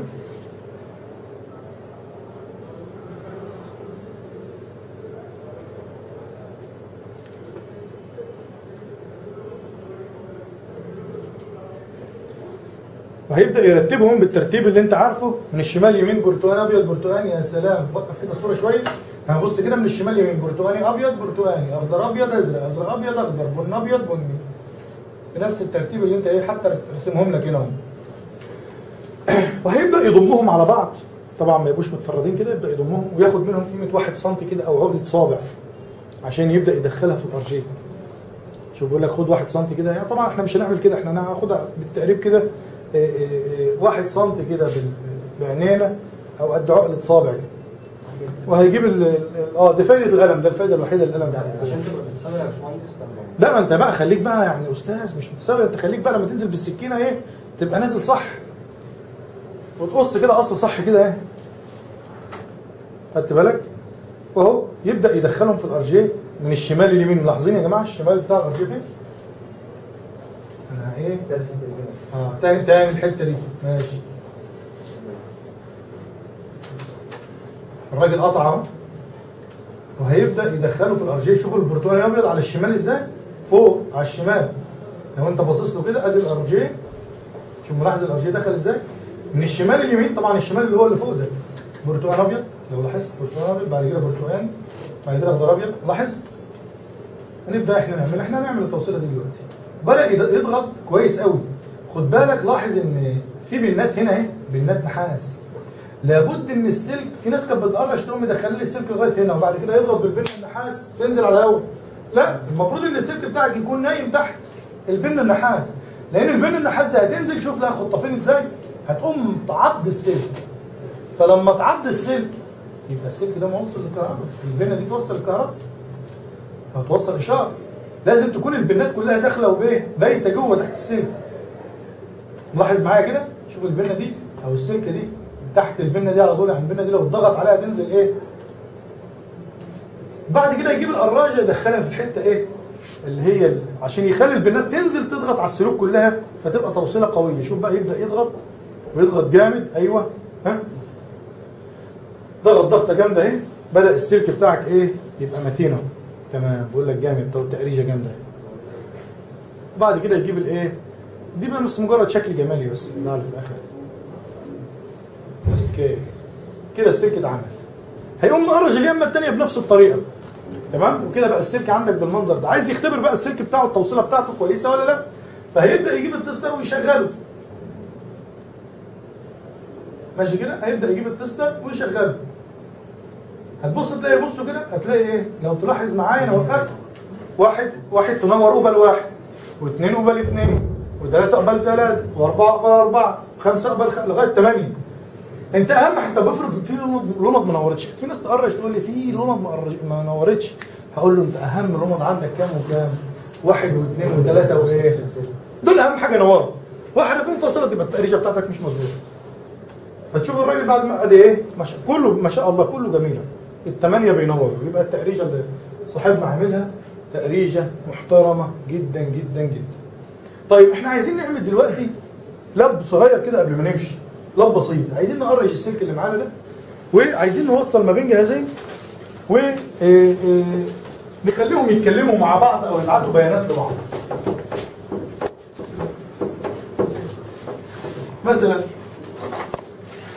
وهيبدا يرتبهم بالترتيب اللي انت عارفه من الشمال يمين برتقاني ابيض برتقاني يا سلام وقف كده الصوره شويه هنبص كده من الشمال يمين برتقاني ابيض برتقاني اخضر ابيض ازرق ازرق ابيض اخضر بني ابيض بني بنفس الترتيب اللي انت ايه حتى رسمهم لك هنا اهو وهيبدا يضمهم على بعض طبعا ما يبقوش متفردين كده يبدا يضمهم وياخد منهم قيمه 1 سم كده او عقله صابع عشان يبدا يدخلها في الارجيل شوف بيقول لك خد 1 سم كده يعني طبعا احنا مش هنعمل كده احنا هناخدها بالتقريب كده إيه إيه إيه، واحد سم كده بال- بعينينا او قد عقله صابع كده وهيجيب ال ال- اه دي فايده القلم ده الفايده الوحيده للقلم ده عشان تبقى بتساوي يا باشمهندس لما لا ما انت بقى خليك بقى يعني استاذ مش متساوي انت خليك بقى لما تنزل بالسكينه ايه تبقى نازل صح وتقص كده قص صح كده ايه خدت بالك وهو يبدا يدخلهم في الارجيه من الشمال لليمين ملاحظين يا جماعه الشمال بتاع الارجيه فين؟ انا ايه ده الحته اللي كده. اه تاني تاني الحته دي ماشي الراجل قطع اهو وهيبدا يدخله في الارجيه شوفوا البرتقالي الابيض على الشمال ازاي فوق على الشمال لو انت باصص له كده ادي الارجيه شوف ملاحظ الارجيه دخل ازاي من الشمال اليمين طبعا الشمال اللي هو اللي فوق ده برتقال ابيض لو لاحظت برتقال ابيض بعد كده برتقال بعد كده اخضر ابيض لاحظ هنبدا احنا نعمل احنا هنعمل التوصيله دي دلوقتي بدا يض- يضغط كويس قوي خد بالك لاحظ ان في بنات هنا اهي بنات نحاس لابد ان السلك في ناس كانت بتقرش تقوم مدخل لي السلك لغايه هنا وبعد كده يضغط بالبن النحاس تنزل على الهواء لا المفروض ان السلك بتاعك يكون نايم تحت البن النحاس لان البن النحاس ده هتنزل شوف لها خطافين ازاي هتقوم تعض السلك فلما تعض السلك يبقى السلك ده موصل للكهرباء البنه دي توصل الكهرباء فهتوصل اشاره لازم تكون البنات كلها داخله وبايه بايته جوه تحت السلك لاحظ معايا كده شوف البنه دي او السلكه دي تحت البنه دي على طول يعني البنه دي لو اتضغط عليها تنزل ايه بعد كده يجيب القراجه يدخلها في الحته ايه اللي هي ال- عشان يخلي البنات تنزل تضغط على السلوك كلها فتبقى توصيله قويه شوف بقى يبدا يضغط ويضغط جامد ايوه ها ضغط ضغطه جامده اهي بدا السلك بتاعك ايه يبقى متين اهو تمام بقول لك جامد طب تقريجه جامده اهي وبعد كده يجيب الايه دي بقى بس مجرد شكل جمالي بس ده اللي في الاخر بس كده كده السلك اتعمل هيقوم مقرج اليمه الثانيه بنفس الطريقه تمام وكده بقى السلك عندك بالمنظر ده عايز يختبر بقى السلك بتاعه التوصيله بتاعته كويسه ولا لا فهيبدا يجيب التستر ويشغله ماشي كده هيبدا يجيب التستر ويشغله هتبص تلاقي بصوا كده هتلاقي ايه لو تلاحظ معايا انا وقفت واحد واحد تنور قبل واحد واثنين قبل اثنين وثلاثة قبل ثلاثة وأربعة قبل أربعة وخمسة قبل خ... لغاية ثمانية أنت أهم حاجة طب افرض في لوند لوند ما نورتش في ناس تقرش تقول لي في لوند ما قرش- ما نورتش هقول له أنت أهم لوند عندك كام وكام؟ واحد واثنين وثلاثة وإيه؟ دول أهم حاجة نوروا واحدة فيهم فصلت يبقى التقريشة بتاعتك مش مظبوطة فتشوف الراجل بعد ما ادي ايه ما شاء كله ما شاء الله كله جميله الثمانيه بينوروا يبقى التقريجه اللي صاحبنا عاملها تقريجه محترمه جدا جدا جدا طيب احنا عايزين نعمل دلوقتي لب صغير كده قبل ما نمشي لب بسيط عايزين نقرش السلك اللي معانا ده وعايزين نوصل ما بين جهازين و آه، آه، نخليهم يتكلموا مع بعض او يبعتوا بيانات لبعض مثلا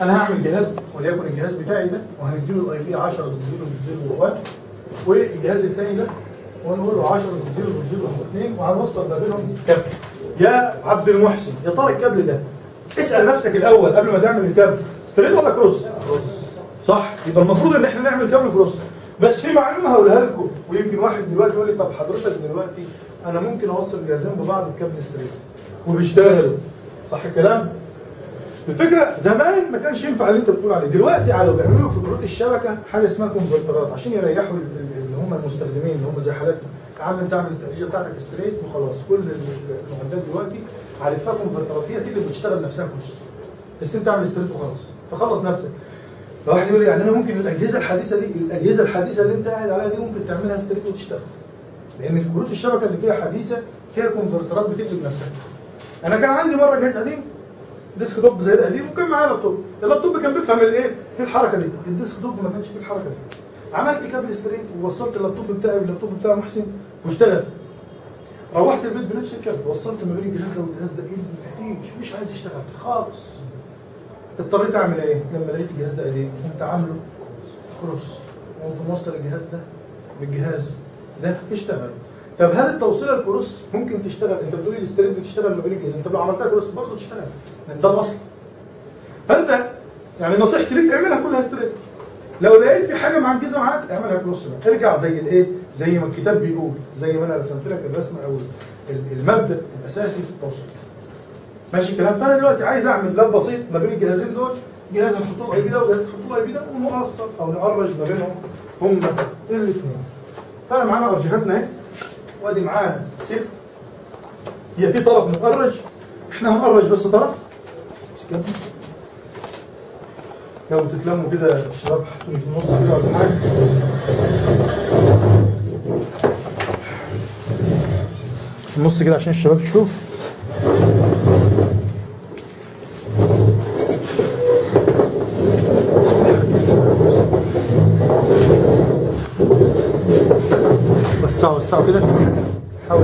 انا هعمل جهاز وليكن الجهاز بتاعي ده وهنديله الاي بي 10 دوت 0 دوت 0 1 والجهاز الثاني ده ونقول له 10 دوت 0 دوت 0 دوت 2 وهنوصل ما بينهم كابل يا عبد المحسن يا ترى الكابل ده اسال نفسك الاول قبل ما تعمل الكابل ستريت ولا كروس؟ صح يبقى المفروض ان احنا نعمل كابل كروس بس في معلومه هقولها لكم ويمكن واحد دلوقتي يقول لي طب حضرتك دلوقتي انا ممكن اوصل جهازين ببعض بكابل ستريت وبيشتغلوا صح الكلام؟ الفكره زمان ما كانش ينفع اللي انت بتقول عليه دلوقتي على بيعملوا في كروت الشبكه حاجه اسمها كونفرترات عشان يريحوا ال- ال- اللي هم المستخدمين اللي هم زي حالاتنا تعال انت اعمل التأشيرة بتاعتك ستريت وخلاص كل ال- المعدات دلوقتي عارفها كونفرترات هي دي اللي بتشتغل نفسها كروس بس انت اعمل ستريت وخلاص فخلص نفسك فواحد يقول لي يعني انا ممكن الاجهزه الحديثه دي الاجهزه الحديثه اللي انت قاعد عليها دي ممكن تعملها ستريت وتشتغل لان الكروت الشبكه اللي فيها حديثه فيها كونفرترات بتقلب نفسها انا كان عندي مره جهاز قديم ديسك توب زي ده قديم وكان معايا لابتوب اللابتوب كان بيفهم الايه في الحركه دي الديسك توب ما كانش فيه الحركه دي عملت كابل ستريت ووصلت اللابتوب بتاعي باللابتوب بتاع محسن واشتغل روحت البيت بنفس الكابل وصلت ما بين الجهاز ده والجهاز ده ايه مفيش مش عايز يشتغل خالص اضطريت اعمل ايه لما لقيت الجهاز ده قديم قمت عامله كروس وقمت موصل الجهاز ده بالجهاز ده اشتغل طب هل التوصيله الكروس ممكن تشتغل انت بتقولي الستريت بتشتغل ما بين الجهازين طب لو عملتها كروس برضه تشتغل لان ده الاصل فانت يعني نصيحتي ليك اعملها كلها ستريت لو لقيت في حاجه معجزه معاك اعملها كروس بقى ارجع زي الايه زي ما الكتاب بيقول زي ما انا رسمت لك الرسمه او ال- المبدا الاساسي في التوصيل ماشي الكلام فانا دلوقتي عايز اعمل لاب بسيط ما بين الجهازين دول جهاز نحط له اي بي ده وجهاز نحط له اي بي ده ونوصل او نقرج ما بينهم هم الاثنين فانا معانا ارجحتنا اهي وادي معانا ست هي في طرف مقرج احنا هنقرج بس طرف مش كده لو تتلموا كده الشباب حطوني في النص كده ولا حاجه في النص كده عشان الشباب تشوف وسعوا وسعوا كده حاول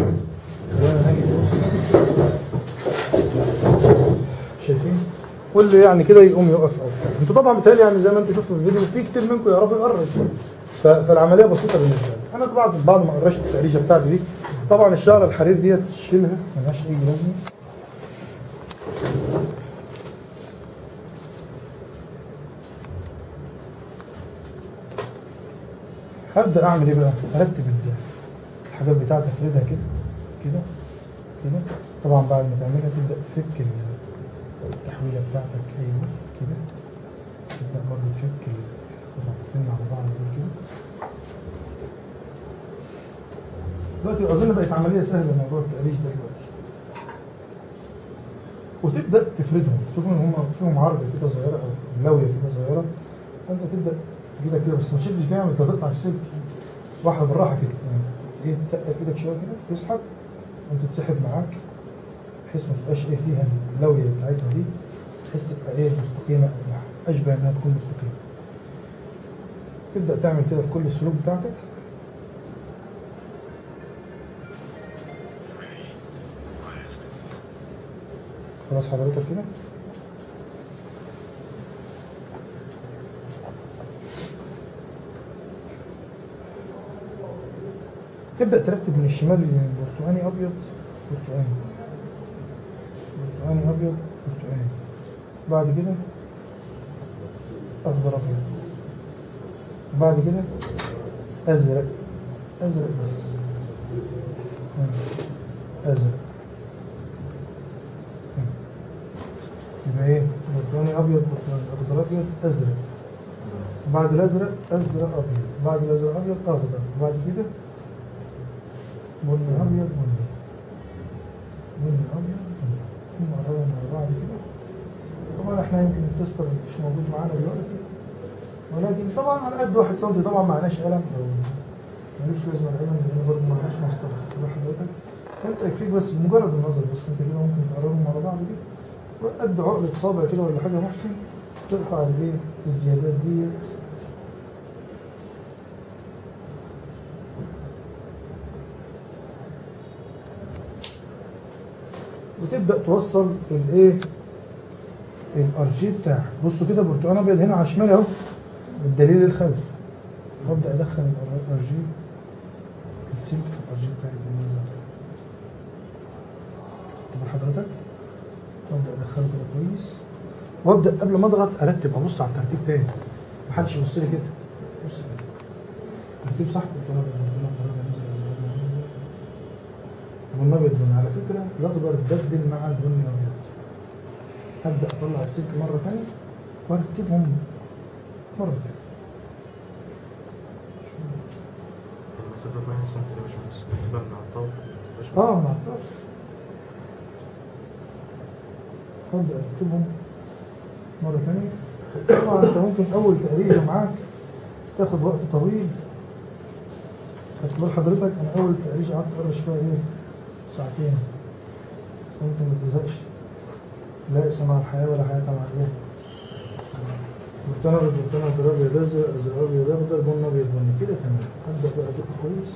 شايفين واللي يعني كده يقوم يقف او بتاع. انتوا طبعا بتهيألي يعني زي ما انتوا شفتوا في الفيديو في كتير منكم يعرفوا يقرج ف- فالعمليه بسيطه بالنسبه لي انا بعد بعد ما قرشت التقريشه بتاعتي دي طبعا الشعر الحرير ديت تشيلها ملهاش اي لازمه هبدا اعمل ايه بقى؟ ارتب ال- الحاجات بتاعتي افردها كده كده كده طبعا بعد ما تعملها تبدا تفك ال- التحويله بتاعتك ايوه كده تبدا برضه تفك ال- الربطتين على بعض دول كده دلوقتي اظن بقت عمليه سهله موضوع التقريش ده دلوقتي وتبدا تفردهم تشوف ان هم فيهم عرض كده صغيره او ملويه كده صغيره فانت تبدا ايدك كده بس ما تشدش جامد انت تقطع السلك واحده بالراحه كده يعني ايه تقل ايدك شويه كده تسحب وانت تسحب معاك بحيث ما تبقاش ايه فيها اللويه بتاعتها دي بحيث تبقى ايه مستقيمه أو اشبه انها تكون مستقيمه تبدا تعمل كده في كل السلوك بتاعتك خلاص حضرتك كده تبدأ ترتب من الشمال لليمين برتقاني أبيض برتقاني برتقاني أبيض برتقاني بعد كده أخضر أبيض بعد كده أزرق أزرق بس مم. أزرق مم. يبقى إيه برتقاني أبيض برتقاني أخضر أبيض أزرق بعد الأزرق أزرق أبيض بعد الأزرق أبيض أخضر بعد كده بني أبيض بني بني أبيض بني هم قربوا مع بعض كده طبعا احنا يمكن التستر مش موجود معانا دلوقتي ولكن طبعا على قد واحد سنتي طبعا معناش قلم او ملوش لازمه القلم لان برضه معناش مسطره تبقى حضرتك فانت يكفيك بس مجرد النظر بس انت كده ممكن تقربهم على بعض كده وقد عقلة صابع كده ولا حاجه محسن تقطع الايه الزيادات ديت وتبدا توصل الايه الار جي بتاعك بصوا كده برتقال ابيض هنا على الشمال اهو بالدليل الخلفي وابدا ادخل الار جي السلك في الار جي بتاعي بالمنظر ده. تبقى حضرتك وابدا ادخله كده كويس وابدا قبل ما اضغط ارتب ابص على الترتيب تاني محدش يبص لي كده بص كده ترتيب صح برتقال ابيض برتقال ابيض نزل أزرق، أزرق، أزرق. البني ابيض بني على فكره الاخضر اتبدل مع البني ابيض هبدا اطلع السلك مره ثانيه وارتبهم مره ثانيه المسافة 1 سم يا باشمهندس بتبقى من على الطاولة اه مع الطرف ابدا ارتبهم مره ثانيه طبعا انت ممكن اول تقريبا معاك تاخد وقت طويل خدت بال حضرتك انا اول تقريبا قعدت اقرا شويه ايه ساعتين ممكن ما تزهقش لا اسم مع الحياه ولا حياه مع الايه برتقال ابيض برتقال ابيض ابيض ازرق ازرق ابيض اخضر بني ابيض بني كده تمام ابدا بقى ازق كويس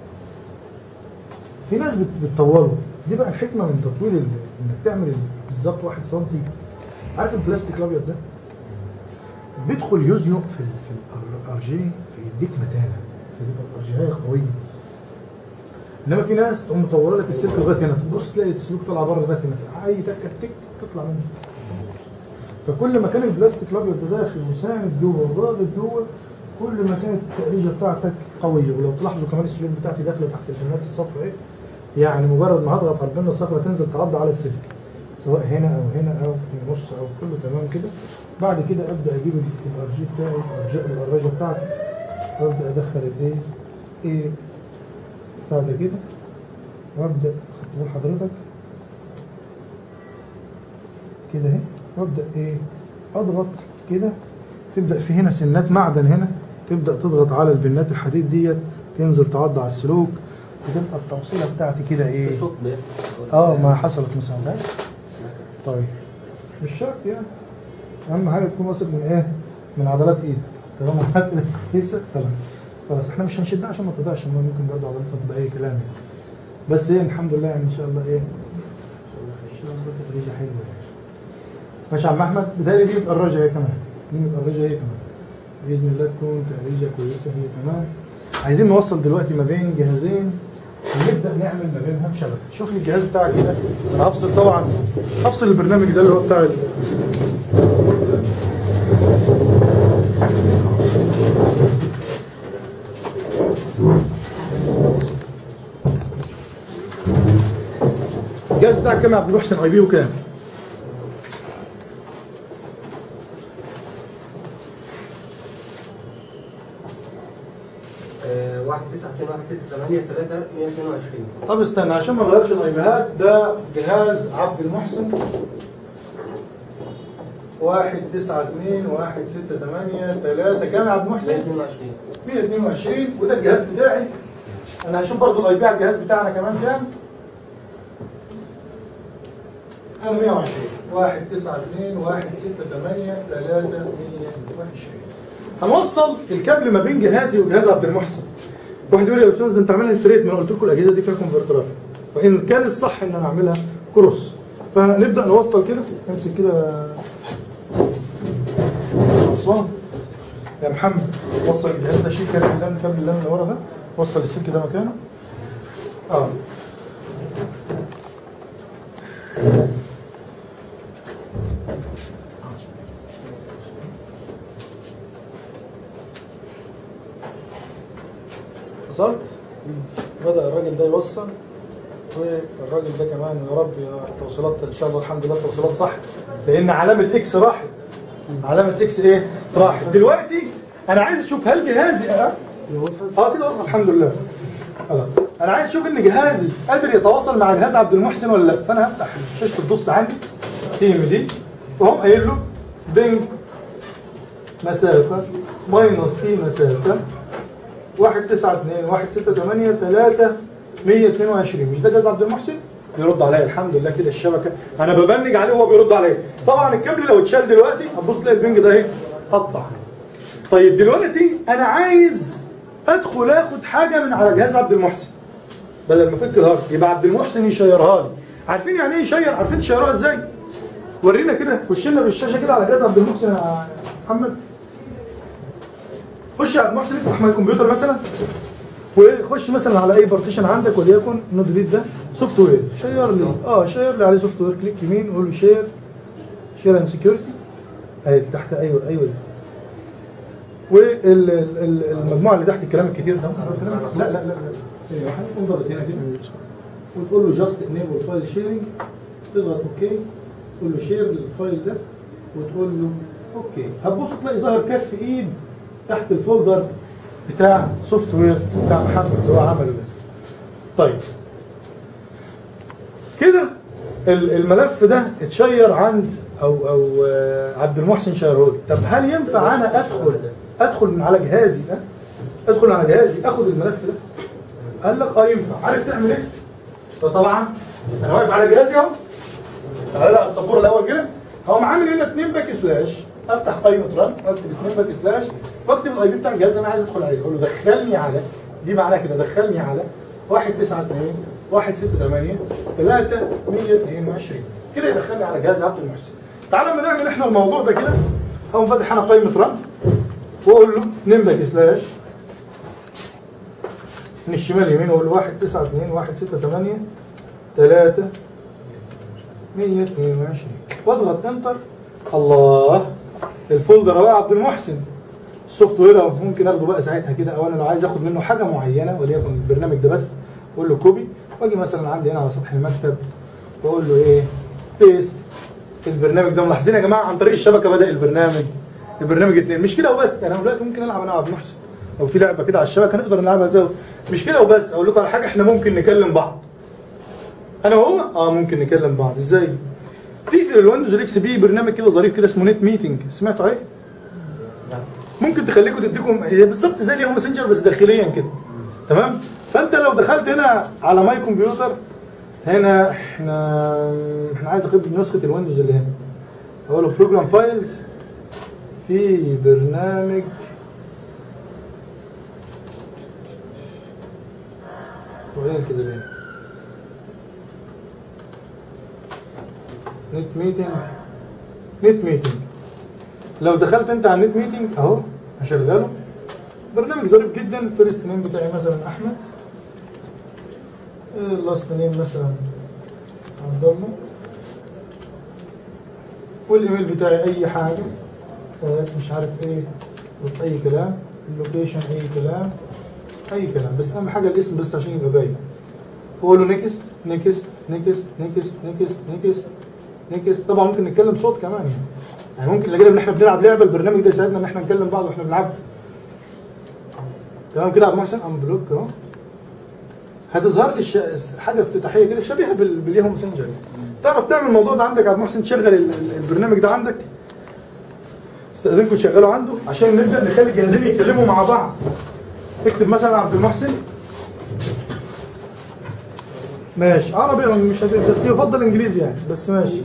في ناس بت- بتطوله دي بقى الحكمه من تطويل ال- انك تعمل ال- بالظبط واحد سنتي عارف البلاستيك الابيض ده بيدخل يزنق في ال في الار جي في يديك متانه فيبقى الارجيهيه قويه انما في ناس تقوم مطوره لك السلك لغايه هنا تبص تلاقي السلوك طالع بره لغايه هنا اي تكه تك تطلع منه فكل ما كان البلاستيك الابيض ده داخل وساند جوه وضاغط جوه كل ما كانت التقريجه بتاعتك قويه ولو تلاحظوا كمان السلوك بتاعتي داخله تحت البنات الصفراء ايه يعني مجرد ما هضغط على البنه الصفراء تنزل تعض على السلك سواء هنا او هنا او في النص او كله تمام كده بعد كده ابدا اجيب الار جي بتاعي الأرج- الأراجة بتاعتي وابدا ادخل الايه ايه بتاع ده كده وابدا خدت بال حضرتك كده اهي وابدا ايه اضغط كده تبدا في هنا سنات معدن هنا تبدا تضغط على البنات الحديد ديت تنزل تعض على السلوك وتبقى التوصيله بتاعتي كده ايه في صوت بيحصل اه ما حصلت ما سمعتهاش طيب مش شرط يعني اهم حاجه تكون واثق من ايه من عضلات ايدك طالما عضلات ايدك كويسه خلاص خلاص احنا مش هنشدها عشان ما تضيعش ما ممكن برضه عضلاتها تبقى اي كلام يعني بس ايه الحمد لله يعني ان شاء الله ايه ان شاء الله تدريجه حلوه يعني ماشي يا عم احمد بدايه دي متقرجه هي كمان دي متقرجه هي كمان باذن الله تكون تقريجه كويسه هي كمان عايزين نوصل دلوقتي ما بين جهازين ونبدا نعمل ما بينهم شبكه شوف لي الجهاز بتاعك كده انا هفصل طبعا هفصل البرنامج ده اللي هو بتاع ال- الجهاز بتاعك كام يا عبد المحسن اي بي وكام؟ آه، واحد تسعة اتنين واحد ستة تمانية تلاتة مية اتنين وعشرين طب استنى عشان ما نغيرش الايباد ده جهاز عبد المحسن واحد تسعة اتنين واحد ستة تمانية تلاتة كام يا عبد مية المحسن؟ اتنين وعشرين 122 وده الجهاز بتاعي انا هشوف برضو الاي بي على الجهاز بتاعنا كمان كام انا 120 1 9 2 1 6 8 3 120 هنوصل الكابل ما بين جهازي وجهاز عبد المحسن واحد يقول لي يا استاذ ده انت عاملها ستريت ما انا قلت لكم الاجهزه دي فيها كونفرترات وان كان الصح ان انا اعملها كروس فنبدا نوصل كده امسك كده اسوان يا محمد وصل الجهاز ده شيل كده اللي الكابل اللي اللي ورا ده وصل السلك ده مكانه اه وصلت بدأ الراجل ده يوصل والراجل ده كمان يا رب يا التوصيلات ان شاء الله الحمد لله التوصيلات صح لان علامه اكس راحت علامه اكس ايه راحت دلوقتي انا عايز اشوف هل جهازي اه اه كده وصل الحمد لله خلاص انا عايز اشوف ان جهازي قادر يتواصل مع جهاز عبد المحسن ولا لا فانا هفتح شاشه البص عندي سي ام دي واقوم قايل له بنج مسافه ماينس تي مسافه 1 9 2 1 6 8 3 122 مش ده جهاز عبد المحسن؟ يرد عليا الحمد لله كده الشبكه انا ببنج عليه وهو بيرد عليا طبعا الكابل لو اتشال دلوقتي هتبص تلاقي البنج ده اهي قطع طيب دلوقتي انا عايز ادخل اخد حاجه من على جهاز عبد المحسن بدل ما افك الهارد يبقى عبد المحسن يشيرها لي عارفين يعني ايه يشير عارفين تشيروها ازاي ورينا كده خش لنا بالشاشه كده على جهاز عبد المحسن يا محمد خش يا عبد المحسن افتح ماي كمبيوتر مثلا وخش مثلا على اي بارتيشن عندك وليكن نو ديليت ده سوفت وير شير لي اه شير لي عليه سوفت وير كليك يمين قول له شير شير اند سكيورتي اهي تحت ايوه ايوه دي. والمجموعه اللي تحت الكلام الكتير ده لا لا لا لا ثانيه واحده قوم ضغط هنا كده وتقول له جاست انيبل فايل شيرنج تضغط اوكي تقول له شير للفايل ده وتقول له اوكي هتبص تلاقي ظاهر كف ايد تحت الفولدر بتاع سوفت وير بتاع محمد اللي هو عمله ده طيب كده ال- الملف ده اتشير عند او او آه، عبد المحسن شيرهولي طب هل ينفع انا ادخل ادخل من على جهازي ده ادخل على جهازي اخد الملف ده قال لك اه ينفع عارف تعمل ايه فطبعا انا واقف على جهازي اهو تعالى على السبوره الاول كده هقوم عامل هنا اتنين باك سلاش افتح قائمه ران واكتب اتنين باك سلاش واكتب الاي بي بتاع الجهاز اللي انا عايز ادخل عليه اقول له دخلني على دي معناها كده دخلني على 192 168 3 122 كده يدخلني على جهاز عبد المحسن تعالى اما نعمل احنا الموضوع ده كده هقوم فاتح انا قائمه ران واقول له اتنين باك سلاش من الشمال يمين اقول له 192 168 3 122 واضغط انتر الله الفولدر اهو يا عبد المحسن السوفت وير أهو ممكن اخده بقى ساعتها كده او انا لو عايز اخد منه حاجه معينه وليكن البرنامج ده بس اقول له كوبي واجي مثلا عندي هنا على سطح المكتب واقول له ايه بيست البرنامج ده ملاحظين يا جماعه عن طريق الشبكه بدا البرنامج البرنامج اتنين مش كده وبس انا دلوقتي ممكن العب انا وعبد المحسن لو في لعبه كده على الشبكه نقدر نلعبها زي مش كده وبس اقول لكم على حاجه احنا ممكن نكلم بعض انا وهو اه ممكن نكلم بعض ازاي في في الويندوز الاكس بي برنامج كده ظريف كده اسمه نت ميتنج سمعتوا عليه ممكن تخليكم تديكم هي بالظبط زي الياهو ماسنجر بس داخليا كده تمام فانت لو دخلت هنا على ماي كمبيوتر هنا احنا احنا عايز اخد نسخه الويندوز اللي هنا اقول له بروجرام فايلز في برنامج وين كده ليه نت ميتنج نت ميتنج لو دخلت انت على النت ميتنج اهو هشغله برنامج ظريف جدا فيرست نيم بتاعي مثلا احمد اللاست نيم مثلا عبد الله والايميل بتاعي اي حاجه آه، مش عارف ايه اي كلام اللوكيشن اي كلام اي كلام بس اهم حاجه الاسم بس عشان يبقى باين واقول له نيكست نيكست نيكست نيكست نيكست نيكست نيكست طبعا ممكن نتكلم صوت كمان يعني يعني ممكن نلاقي ان احنا بنلعب لعبه البرنامج ده يساعدنا ان احنا نكلم بعض واحنا بنلعب تمام كده يا عبد المحسن ام بلوك اهو هتظهر لي الش... حاجه افتتاحيه كده شبيهه بال... بالياهو ماسنجر تعرف تعمل الموضوع ده عندك يا عبد المحسن تشغل ال... ال- البرنامج ده عندك استاذنكم تشغله عنده عشان نبدا نخلي الجهازين يتكلموا مع بعض اكتب مثلا عبد المحسن ماشي عربي أنا مش هت... بس يفضل انجليزي يعني بس ماشي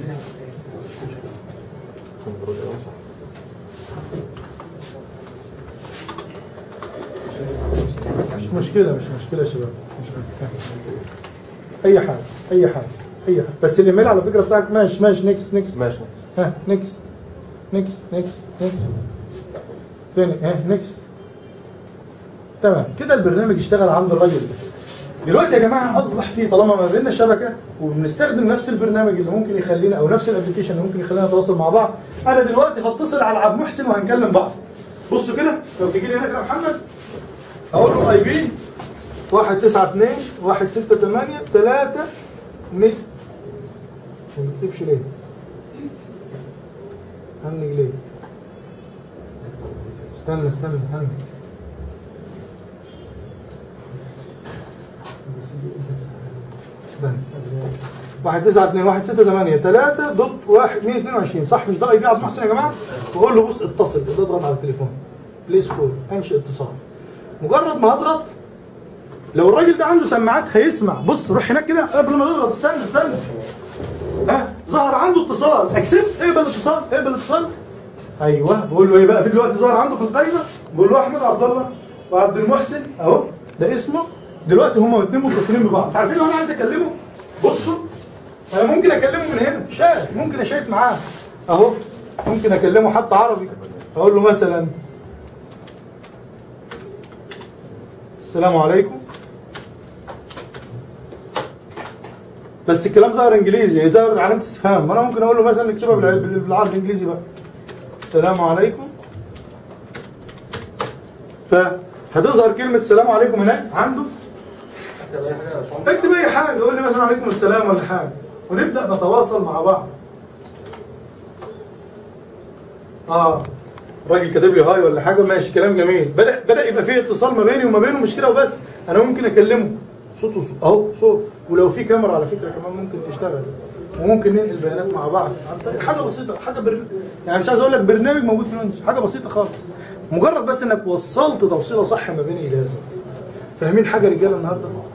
مش مشكلة مش مشكلة يا شباب مش مشكلة أي حاجة أي حاجة أي حاجة بس الإيميل على فكرة بتاعك ماشي ماشي نيكست نيكست ماشي ها نيكست نيكست نيكست نيكست فين ها نيكست تمام كده البرنامج اشتغل عند الراجل ده دلوقتي يا جماعه اصبح في طالما ما بيننا شبكه وبنستخدم نفس البرنامج اللي ممكن يخلينا او نفس الابلكيشن اللي ممكن يخلينا نتواصل مع بعض انا دلوقتي هتصل على عبد المحسن وهنكلم بعض بصوا كده لو تيجي لي هنا كده يا محمد اقول له اي بي 192 168 3 100 ما بتكتبش ليه؟ هنج ليه؟ استنى استنى هنج استنى واحد تسعة اتنين واحد ستة تمانية تلاتة دوت واحد مية اتنين وعشرين صح مش ده اي بي عبد المحسن يا جماعة وأقول له بص اتصل اضغط على التليفون بليز كول انشئ اتصال مجرد ما اضغط لو الراجل ده عنده سماعات هيسمع بص روح هناك كده قبل ما تضغط استنى استنى ها ظهر عنده اتصال اكسبت اقبل اتصال اقبل اتصال ايوه بقول له ايه بقى في دلوقتي ظهر عنده في القايمه بقول له احمد عبد الله وعبد المحسن اهو ده اسمه دلوقتي هما الاثنين متصلين ببعض عارفين لو انا عايز اكلمه بصوا انا ممكن اكلمه من هنا شات ممكن اشات معاه اهو ممكن اكلمه حتى عربي اقول له مثلا السلام عليكم بس الكلام ظاهر انجليزي يعني ظاهر علامه استفهام ما انا ممكن اقول له مثلا اكتبها بالع- بالعربي الانجليزي بقى السلام عليكم فهتظهر كلمه السلام عليكم هناك عنده اكتب اي حاجه يا باشمهندس اكتب اي حاجه قول لي مثلا عليكم السلام ولا حاجه ونبدا نتواصل مع بعض اه راجل كاتب لي هاي ولا حاجه ماشي كلام جميل بدا بدا يبقى فيه اتصال ما بيني وما بينه مش كده وبس انا ممكن اكلمه صوته صوت اهو صوت ولو في كاميرا على فكره كمان ممكن تشتغل وممكن ننقل بيانات مع بعض عن طريق حاجه بسيطه حاجه بر... يعني مش عايز اقول لك برنامج موجود في الويندوز حاجه بسيطه خالص مجرد بس انك وصلت توصيله صح ما بين الجهازين فاهمين حاجه يا رجاله النهارده